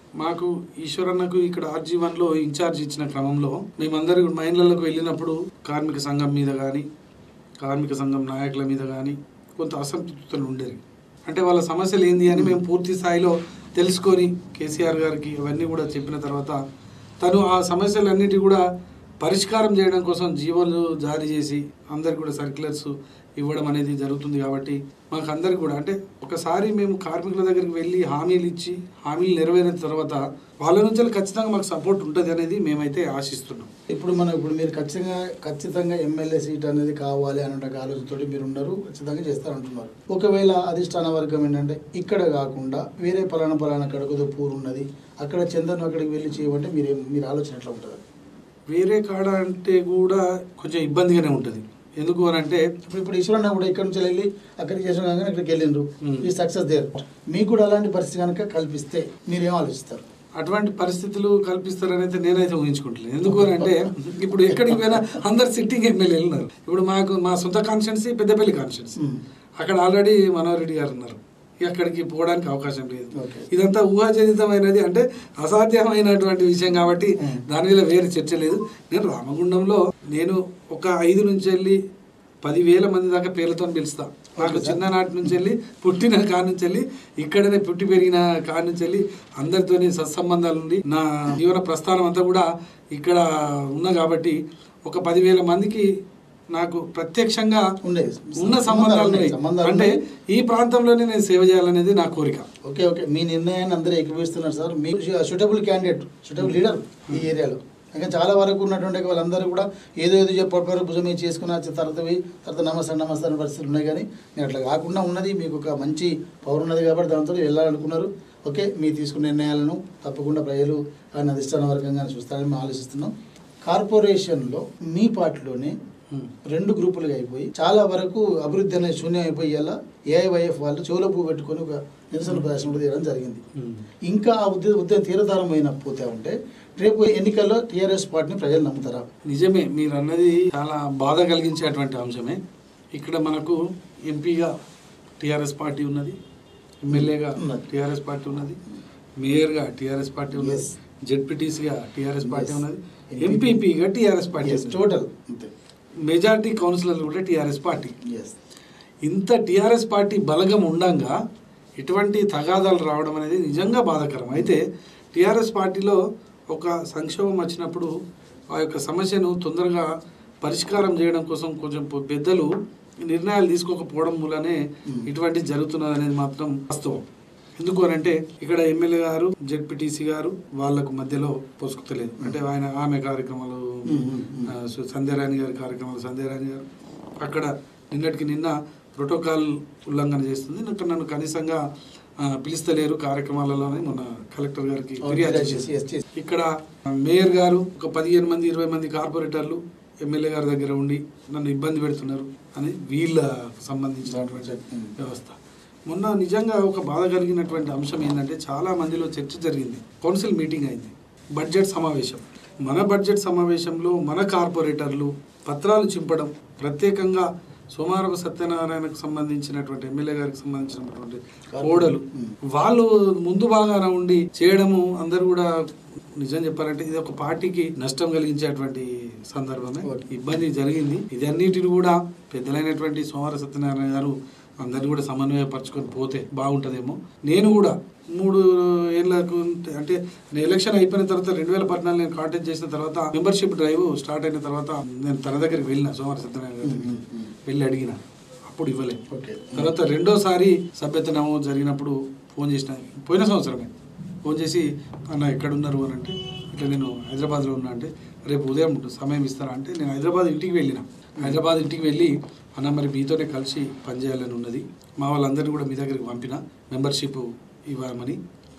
[SPEAKER 2] మాకు ఈశ్వరన్నకు ఇక్కడ ఆర్జీ వన్లో ఇన్ఛార్జ్ ఇచ్చిన క్రమంలో మేమందరూ మైన్లకు వెళ్ళినప్పుడు కార్మిక సంఘం మీద కానీ కార్మిక సంఘం నాయకుల మీద కానీ కొంత అసంతృప్తులు ఉండేవి అంటే వాళ్ళ సమస్యలు ఏంది అని మేము పూర్తి స్థాయిలో తెలుసుకొని కేసీఆర్ గారికి అవన్నీ కూడా చెప్పిన తర్వాత తను ఆ సమస్యలన్నిటి కూడా పరిష్కారం చేయడం కోసం జీవోలు జారీ చేసి అందరికి కూడా సర్క్యులర్స్ ఇవ్వడం అనేది జరుగుతుంది కాబట్టి మాకు అందరికి కూడా అంటే ఒకసారి మేము కార్మికుల దగ్గరికి వెళ్ళి హామీలు ఇచ్చి హామీలు నెరవేరిన తర్వాత వాళ్ళ నుంచి ఖచ్చితంగా మాకు సపోర్ట్ ఉంటుంది అనేది మేమైతే ఆశిస్తున్నాం
[SPEAKER 1] ఇప్పుడు మనం ఇప్పుడు మీరు ఖచ్చితంగా ఖచ్చితంగా ఎమ్మెల్యే సీట్ అనేది కావాలి అనే ఒక ఆలోచనతో మీరు ఉన్నారు ఖచ్చితంగా చేస్తారంటున్నారు ఒకవేళ అధిష్టాన వర్గం ఏంటంటే ఇక్కడ కాకుండా వేరే పలానా పలానా కడుగుదో పూర్ ఉన్నది అక్కడ చందన్ అక్కడికి వెళ్ళి చేయమంటే మీరు మీరు ఆలోచన ఎట్లా ఉంటుంది
[SPEAKER 2] వేరే కాడ అంటే కూడా కొంచెం ఇబ్బందిగానే ఉంటుంది ఎందుకు అని అంటే
[SPEAKER 1] ఇప్పుడు ఇప్పుడు ఈశ్వరన్న కూడా ఇక్కడ నుంచి వెళ్ళి అక్కడికి చేసిన కానీ అక్కడికి వెళ్ళిండ్రు
[SPEAKER 2] Hmm.
[SPEAKER 1] ఈ సక్సెస్ దేర్ మీకు కూడా అలాంటి పరిస్థితి కనుక కల్పిస్తే మీరేం ఆలోచిస్తారు
[SPEAKER 2] అటువంటి పరిస్థితులు కల్పిస్తారని అయితే నేనైతే ఊహించుకుంటలేదు ఎందుకు అని అంటే ఇప్పుడు ఎక్కడికి పోయినా అందరు సిట్టింగ్ ఎమ్మెల్యేలు ఉన్నారు ఇప్పుడు మాకు మా సొంత కాన్స్టిట్యున్సీ పెద్దపల్లి కాన్స్టిట్యున్సీ
[SPEAKER 1] Hmm.
[SPEAKER 2] అక్కడ ఆల్రెడీ మనోహర్ రెడ్డి గారు ఉన్నారు ఇక అక్కడికి పోవడానికి అవకాశం లేదు
[SPEAKER 1] Okay.
[SPEAKER 2] ఇదంతా ఊహాజనితమైనది అంటే అసాధ్యమైనటువంటి విషయం కాబట్టి
[SPEAKER 1] Hmm.
[SPEAKER 2] దాని మీద వేరే చర్చ లేదు నేను రామగుండంలో నేను ఒక ఐదు నుంచి వెళ్ళి పదివేల మంది దాకా పేర్లతో పిలుస్తా నాకు
[SPEAKER 1] Okay, sir.
[SPEAKER 2] చిన్ననాటి నుంచి వెళ్ళి పుట్టిన కాడి నుంచి వెళ్ళి ఇక్కడనే పుట్టి పెరిగిన కాడి నుంచి వెళ్ళి అందరితోని సత్సంబంధాలు ఉండి నా జీవన ప్రస్థానం అంతా కూడా ఇక్కడ ఉన్నా కాబట్టి ఒక పదివేల మందికి నాకు ప్రత్యక్షంగా
[SPEAKER 1] ఉండేది.
[SPEAKER 2] ఉన్న సంబంధాలు ఉన్నాయి
[SPEAKER 1] సంబంధాలు
[SPEAKER 2] అంటే
[SPEAKER 1] ఉన్నాయి.
[SPEAKER 2] ఈ ప్రాంతంలోనే నేను సేవ చేయాలనేది నా కోరిక
[SPEAKER 1] ఓకే ఓకే మీ నిర్ణయాన్ని అందరూ ఏకీపిస్తున్నారు సార్ మీరు సూటబుల్ క్యాండిడేట్ సూటబుల్ లీడర్ ఈ ఏరియాలో ఇంకా చాలా వరకు ఉన్నటువంటి వాళ్ళందరూ కూడా ఏదో ఏదో చెప్పారు భుజం మీద చేసుకున్న తర్వాత పోయి తర్వాత నమస్తే నమస్తే అనే పరిస్థితులు ఉన్నాయి కానీ నేను అట్లా కాకుండా ఉన్నది మీకు ఒక మంచి పవర్ ఉన్నది కాబట్టి దాంతో వెళ్ళాలనుకున్నారు ఓకే మీరు తీసుకున్న నిర్ణయాలను తప్పకుండా ప్రజలు ఆయన అధిష్టాన వర్గంగా చూస్తారని మేము ఆలోచిస్తున్నాం కార్పొరేషన్లో మీ పార్టీలోనే రెండు గ్రూపులుగా అయిపోయి చాలా వరకు అభివృద్ధి అనేది శూన్యం అయిపోయి ఇలా ఏఐవైఎఫ్ వాళ్ళు చెవుల పువ్వు పెట్టుకొని ఒక నిరసన ప్రదర్శన కూడా తీయడం జరిగింది ఇంకా ఆ ఉద్యోగ ఉద్యోగం తీరధారమైన పోతే ఉంటే రేపు ఎన్నికల్లో టీఆర్ఎస్ పార్టీని ప్రజలు నమ్ముతారా
[SPEAKER 2] నిజమే మీరు అన్నది చాలా బాధ కలిగించేటువంటి అంశమే ఇక్కడ మనకు ఎంపీగా టీఆర్ఎస్ పార్టీ ఉన్నది ఎమ్మెల్యేగా
[SPEAKER 1] ఉన్నది.
[SPEAKER 2] టీఆర్ఎస్ పార్టీ ఉన్నది మేయర్గా టీఆర్ఎస్ పార్టీ ఉన్నది
[SPEAKER 1] Yes.
[SPEAKER 2] జెడ్పీటీసీగా టీఆర్ఎస్ పార్టీ
[SPEAKER 1] Yes.
[SPEAKER 2] ఉన్నది
[SPEAKER 1] MPP.
[SPEAKER 2] ఎంపీపీగా టీఆర్ఎస్ పార్టీ
[SPEAKER 1] ఎస్
[SPEAKER 2] ఉన్నది.
[SPEAKER 1] టోటల్ అంతే
[SPEAKER 2] మెజార్టీ కౌన్సిలర్లు కూడా టీఆర్ఎస్ పార్టీ
[SPEAKER 1] ఎస్
[SPEAKER 2] ఇంత టీఆర్ఎస్ పార్టీ బలగం ఉండంగా ఇటువంటి తగాదాలు రావడం అనేది నిజంగా బాధాకరం అయితే టీఆర్ఎస్ పార్టీలో ఒక సంక్షోభం వచ్చినప్పుడు ఆ యొక్క సమస్యను తొందరగా పరిష్కారం చేయడం కోసం కొంచెం పొ- పెద్దలు నిర్ణయాలు తీసుకోకపోవడం మూలనే
[SPEAKER 1] Hmm.
[SPEAKER 2] ఇటువంటి జరుగుతున్నది అనేది మాత్రం వాస్తవం ఎందుకు అని అంటే ఇక్కడ ఎమ్మెల్యే గారు జెడ్పీటీసీ గారు వాళ్ళకు మధ్యలో పొసుకుతలేదు అంటే ఆయన ఆమె కార్యక్రమాలు
[SPEAKER 1] Hmm, hmm, hmm.
[SPEAKER 2] ఆ, సు- సంధ్యారాణి గారి కార్యక్రమాలు సంధ్యారాణి గారు అక్కడ నిన్నటికి నిన్న ప్రోటోకాల్ ఉల్లంఘన చేస్తుంది నాకు నన్ను కనీసంగా ఆ, పిలుస్తలేరు కార్యక్రమాలలోనే మొన్న కలెక్టర్ గారికి ఫిర్యాదు చేసింది.
[SPEAKER 1] yes, yes.
[SPEAKER 2] ఇక్కడ మేయర్ గారు ఒక పదిహేను మంది ఇరవై మంది కార్పొరేటర్లు ఎమ్మెల్యే గారి దగ్గర ఉండి నన్ను ఇబ్బంది పెడుతున్నారు అని వీళ్ళ సంబంధించినటువంటి
[SPEAKER 1] Hmm.
[SPEAKER 2] వ్యవస్థ మొన్న నిజంగా ఒక బాధ కలిగినటువంటి అంశం ఏంటంటే చాలా మందిలో చర్చ జరిగింది కౌన్సిల్ మీటింగ్ అయింది బడ్జెట్ సమావేశం మన బడ్జెట్ సమావేశంలో మన కార్పొరేటర్లు పత్రాలు చింపడం ప్రత్యేకంగా సోమారపు సత్యనారాయణకు సంబంధించినటువంటి ఎమ్మెల్యే గారికి సంబంధించినటువంటి ఓడలు
[SPEAKER 1] Hmm.
[SPEAKER 2] వాళ్ళు ముందు భాగాన ఉండి చేయడము అందరూ కూడా నిజం చెప్పాలంటే ఇది ఒక పార్టీకి నష్టం కలిగించేటువంటి సందర్భమే
[SPEAKER 1] Okay.
[SPEAKER 2] ఇబ్బంది జరిగింది ఇది అన్నిటిని కూడా పెద్దలైనటువంటి సోమవార సత్యనారాయణ గారు అందరిని కూడా సమన్వయపరచుకొని పోతే బాగుంటుందేమో నేను కూడా మూడు ఏళ్ళకు ఉంటే- అంటే నేను ఎలక్షన్ అయిపోయిన తర్వాత రెండు వేల పద్నాలుగు నేను కాంటాక్ట్ చేసిన తర్వాత మెంబర్షిప్ డ్రైవ్ స్టార్ట్ అయిన తర్వాత నేను తన దగ్గరికి వెళ్ళిన సోమవార సత్యనారాయణ గారి దగ్గరికి.
[SPEAKER 1] Hmm, hmm, hmm.
[SPEAKER 2] వెళ్ళి అడిగిన అప్పుడు ఇవ్వలే
[SPEAKER 1] ఓకే
[SPEAKER 2] తర్వాత రెండోసారి సభ్యత నమోదు జరిగినప్పుడు ఫోన్ చేసిన పోయిన సంవత్సరమే ఫోన్ చేసి అన్న ఎక్కడున్నారు అని అంటే ఇట్లా నేను హైదరాబాద్లో ఉన్నా అంటే రేపు ఉదయం సమయం ఇస్తారా అంటే నేను హైదరాబాద్ ఇంటికి వెళ్ళిన హైదరాబాద్ ఇంటికి వెళ్ళి అన్న మరి మీతోనే కలిసి పనిచేయాలని ఉన్నది మా వాళ్ళందరినీ కూడా మీ దగ్గరికి పంపిన మెంబర్షిప్ ఇవ్వమని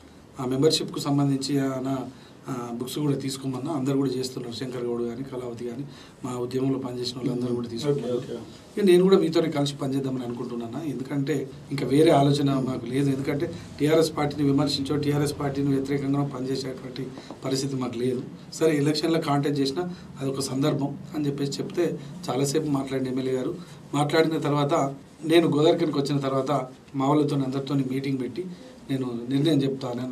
[SPEAKER 2] ఆ మెంబర్షిప్కు సంబంధించి నా బుక్స్ కూడా తీసుకోమన్నా అందరు కూడా చేస్తున్నారు శంకర్ గౌడ్ కానీ కళావతి కానీ మా ఉద్యమంలో పనిచేసిన వాళ్ళందరూ కూడా తీసుకున్నారు
[SPEAKER 1] ఓకే, ఓకే.
[SPEAKER 2] ఇక నేను కూడా మీతోనే కలిసి పనిచేద్దామని అనుకుంటున్నాను ఎందుకంటే ఇంకా వేరే ఆలోచన మాకు లేదు ఎందుకంటే టీఆర్ఎస్ పార్టీని విమర్శించో టీఆర్ఎస్ పార్టీని వ్యతిరేకంగా పనిచేసేటువంటి పరిస్థితి మాకు లేదు సరే ఎలక్షన్లో కాంటాక్ట్ చేసినా అది ఒక సందర్భం అని చెప్పేసి చెప్తే చాలాసేపు మాట్లాడిన ఎమ్మెల్యే గారు మాట్లాడిన తర్వాత నేను గోదావరికి వచ్చిన తర్వాత మా వాళ్ళతో అందరితో మీటింగ్ పెట్టి నేను నిర్ణయం చెప్తానని అన్నారు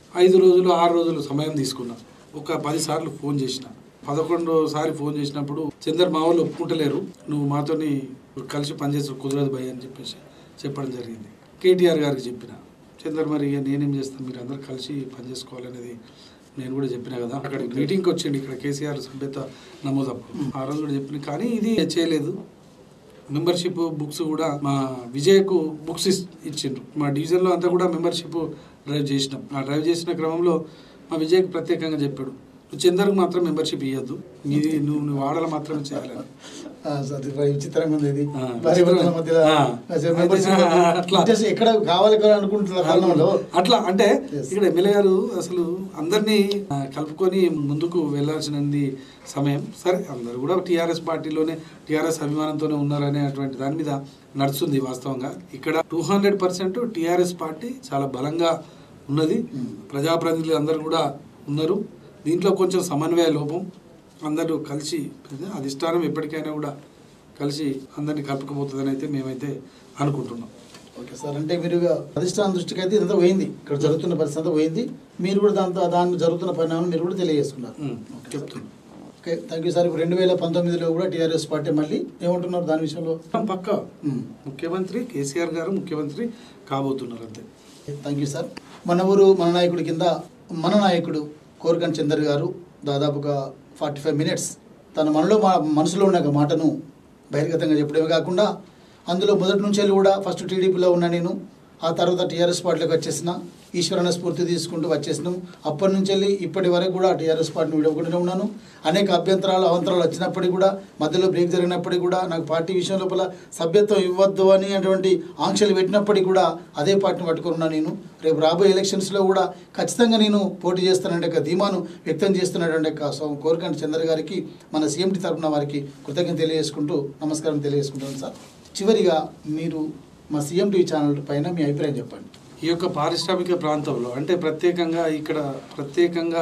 [SPEAKER 2] ఐదు రోజులు ఆరు రోజులు సమయం తీసుకున్నా ఒక పది సార్లు ఫోన్ చేసిన పదకొండోసారి ఫోన్ చేసినప్పుడు చందర్ మా వాళ్ళు ఒప్పుకుంటలేరు నువ్వు మాతోని కలిసి పనిచేసి కుదరదు భయ్య అని చెప్పేసి చెప్పడం జరిగింది కేటీఆర్ గారికి చెప్పిన చందర్ మరి ఇక నేనేం చేస్తాను మీరు అందరు కలిసి పనిచేసుకోవాలనేది నేను కూడా చెప్పిన కదా అక్కడ మీటింగ్కి వచ్చిండు ఇక్కడ కేసీఆర్ సభ్యత నమోదప్పుడు ఆ రోజు కూడా చెప్పిన కానీ ఇది చేయలేదు మెంబర్షిప్ బుక్స్ కూడా మా విజయ్కు బుక్స్ ఇస్- ఇచ్చిండ్రు మా డివిజన్లో అంతా కూడా మెంబర్షిప్ డ్రైవ్ చేసినాం ఆ డ్రైవ్ చేసిన క్రమంలో మా విజయ్కి ప్రత్యేకంగా చెప్పాడు నువ్వు చందర్కు మాత్రం మెంబర్షిప్ ఇవ్వద్దు ఇది నువ్వు నువ్వు వాడలు మాత్రమే చేయాలని
[SPEAKER 1] ఆ, అది బాగా విచిత్రంగా ఉంది ఇది
[SPEAKER 2] ఆ,
[SPEAKER 1] భార్య భర్తల మధ్యలో
[SPEAKER 2] ఆ.
[SPEAKER 1] అసలు membership
[SPEAKER 2] ఆ, అట్లా.
[SPEAKER 1] interest ఎక్కడ కావాలి కదా అనుకుంటున్న కాలంలో
[SPEAKER 2] అట్లా అంటే
[SPEAKER 1] Yes.
[SPEAKER 2] ఇక్కడ ఎమ్మెల్యే గారు అసలు అందరినీ ఆ, కలుపుకొని ముందుకు వెళ్ళాల్సినది సమయం సరే అందరూ కూడా టీఆర్ఎస్ పార్టీలోనే టీఆర్ఎస్ అభిమానంతోనే ఉన్నారనే అటువంటి దాని మీద నడుస్తుంది వాస్తవంగా ఇక్కడ two hundred percent TRS party చాలా బలంగా ఉన్నది
[SPEAKER 1] Hmm.
[SPEAKER 2] ప్రజాప్రతినిధులు అందరూ కూడా ఉన్నారు దీంట్లో కొంచెం సమన్వయ లోపం అందరూ కలిసి అధిష్టానం ఎప్పటికైనా కూడా కలిసి అందరినీ కలుపుకపోతుందని అయితే మేమైతే అనుకుంటున్నాం
[SPEAKER 1] ఓకే సార్ అంటే మీరు ఇక అధిష్టానం దృష్టికి అయితే ఇదంతా పోయింది ఇక్కడ జరుగుతున్న పరిస్థితి అంతా పోయింది మీరు కూడా దాంతో దాని జరుగుతున్న పరిణామం మీరు కూడా తెలియజేసుకున్నారు
[SPEAKER 2] ఉమ్, చెప్తున్నాం
[SPEAKER 1] ఓకే థ్యాంక్ యూ సార్ ఇప్పుడు రెండు వేల పంతొమ్మిదిలో కూడా టీఆర్ఎస్ పార్టీ మళ్ళీ ఏమంటున్నారు దాని విషయంలో
[SPEAKER 2] పక్క
[SPEAKER 1] ఉమ్.
[SPEAKER 2] ముఖ్యమంత్రి కేసీఆర్ గారు ముఖ్యమంత్రి కాబోతున్నారు అంతే
[SPEAKER 1] థ్యాంక్ యూ సార్ మన ఊరు మన నాయకుడి కింద మన నాయకుడు కోరకన్ చందర్ గారు దాదాపుగా ఫార్టీ ఫైవ్ మినిట్స్ తన మనలో మా మనసులో ఉన్న ఒక మాటను బహిర్గతంగా చెప్పడమే కాకుండా అందులో మొదటి నుంచి వెళ్ళి కూడా ఫస్ట్ టీడీపీలో ఉన్న నేను ఆ తర్వాత టీఆర్ఎస్ పార్టీలోకి వచ్చేసిన ఈశ్వరన్న స్ఫూర్తి తీసుకుంటూ వచ్చేసినాం అప్పటి నుంచి వెళ్ళి ఇప్పటి వరకు కూడా టీఆర్ఎస్ పార్టీని విడవకుండానే ఉన్నాను అనేక అభ్యంతరాలు అవంతరాలు వచ్చినప్పటికీ కూడా మధ్యలో బ్రేక్ జరిగినప్పటికీ కూడా నాకు పార్టీ విషయం లోపల సభ్యత్వం ఇవ్వద్దు అని అటువంటి ఆంక్షలు పెట్టినప్పటికీ కూడా అదే పార్టీని పట్టుకుని ఉన్నా నేను రేపు రాబోయే ఎలక్షన్స్లో కూడా ఖచ్చితంగా నేను పోటీ చేస్తానంటే ఒక ధీమాను వ్యక్తం చేస్తున్నటువంటి ఒక సో- కోరికంటి చంద్ర గారికి మన సీఎంటీ తరపున వారికి కృతజ్ఞత తెలియజేసుకుంటూ నమస్కారం తెలియజేసుకుంటాను సార్ చివరిగా మీరు మా సీఎం టీవీ ఛానల్ పైన మీ అభిప్రాయం చెప్పండి
[SPEAKER 2] ఈ యొక్క పారిశ్రామిక ప్రాంతంలో అంటే ప్రత్యేకంగా ఇక్కడ ప్రత్యేకంగా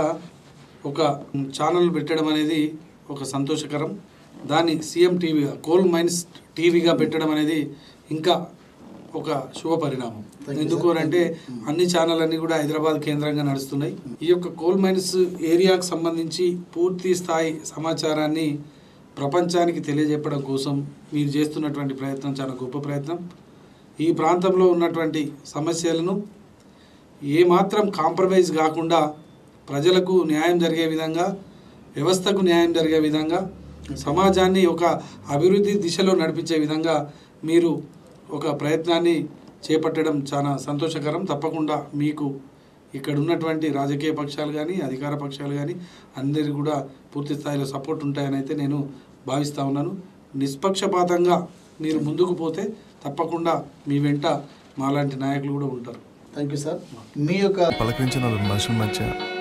[SPEAKER 2] ఒక ఛానల్ పెట్టడం అనేది ఒక సంతోషకరం దాన్ని సీఎం టీవీగా కోల్ మైన్స్ టీవీగా పెట్టడం అనేది ఇంకా ఒక శుభ పరిణామం
[SPEAKER 1] Thank you,
[SPEAKER 2] ఎందుకు
[SPEAKER 1] sir.
[SPEAKER 2] అంటే
[SPEAKER 1] Thank you.
[SPEAKER 2] అన్ని ఛానల్ అన్ని కూడా హైదరాబాద్ కేంద్రంగా నడుస్తున్నాయి ఈ యొక్క కోల్ మైన్స్ ఏరియాకు సంబంధించి పూర్తి స్థాయి సమాచారాన్ని ప్రపంచానికి తెలియజెప్పడం కోసం మీరు చేస్తున్నటువంటి ప్రయత్నం చాలా గొప్ప ప్రయత్నం ఈ ప్రాంతంలో ఉన్నటువంటి సమస్యలను ఏమాత్రం కాంప్రమైజ్ కాకుండా ప్రజలకు న్యాయం జరిగే విధంగా వ్యవస్థకు న్యాయం జరిగే విధంగా సమాజాన్ని ఒక అభివృద్ధి దిశలో నడిపించే విధంగా మీరు ఒక ప్రయత్నాన్ని చేపట్టడం చాలా సంతోషకరం తప్పకుండా మీకు ఇక్కడ ఉన్నటువంటి రాజకీయ పక్షాలు కానీ అధికార పక్షాలు కానీ అందరి కూడా పూర్తి స్థాయిలో సపోర్ట్ ఉంటాయని అయితే నేను భావిస్తూ ఉన్నాను నిష్పక్షపాతంగా మీరు ముందుకు పోతే తప్పకుండా మీ వెంట మాలాంటి నాయకులు కూడా ఉంటారు
[SPEAKER 1] థ్యాంక్ యూ సార్ మీ యొక్క
[SPEAKER 3] పలకరించిన వాళ్ళ మనుషుల మధ్య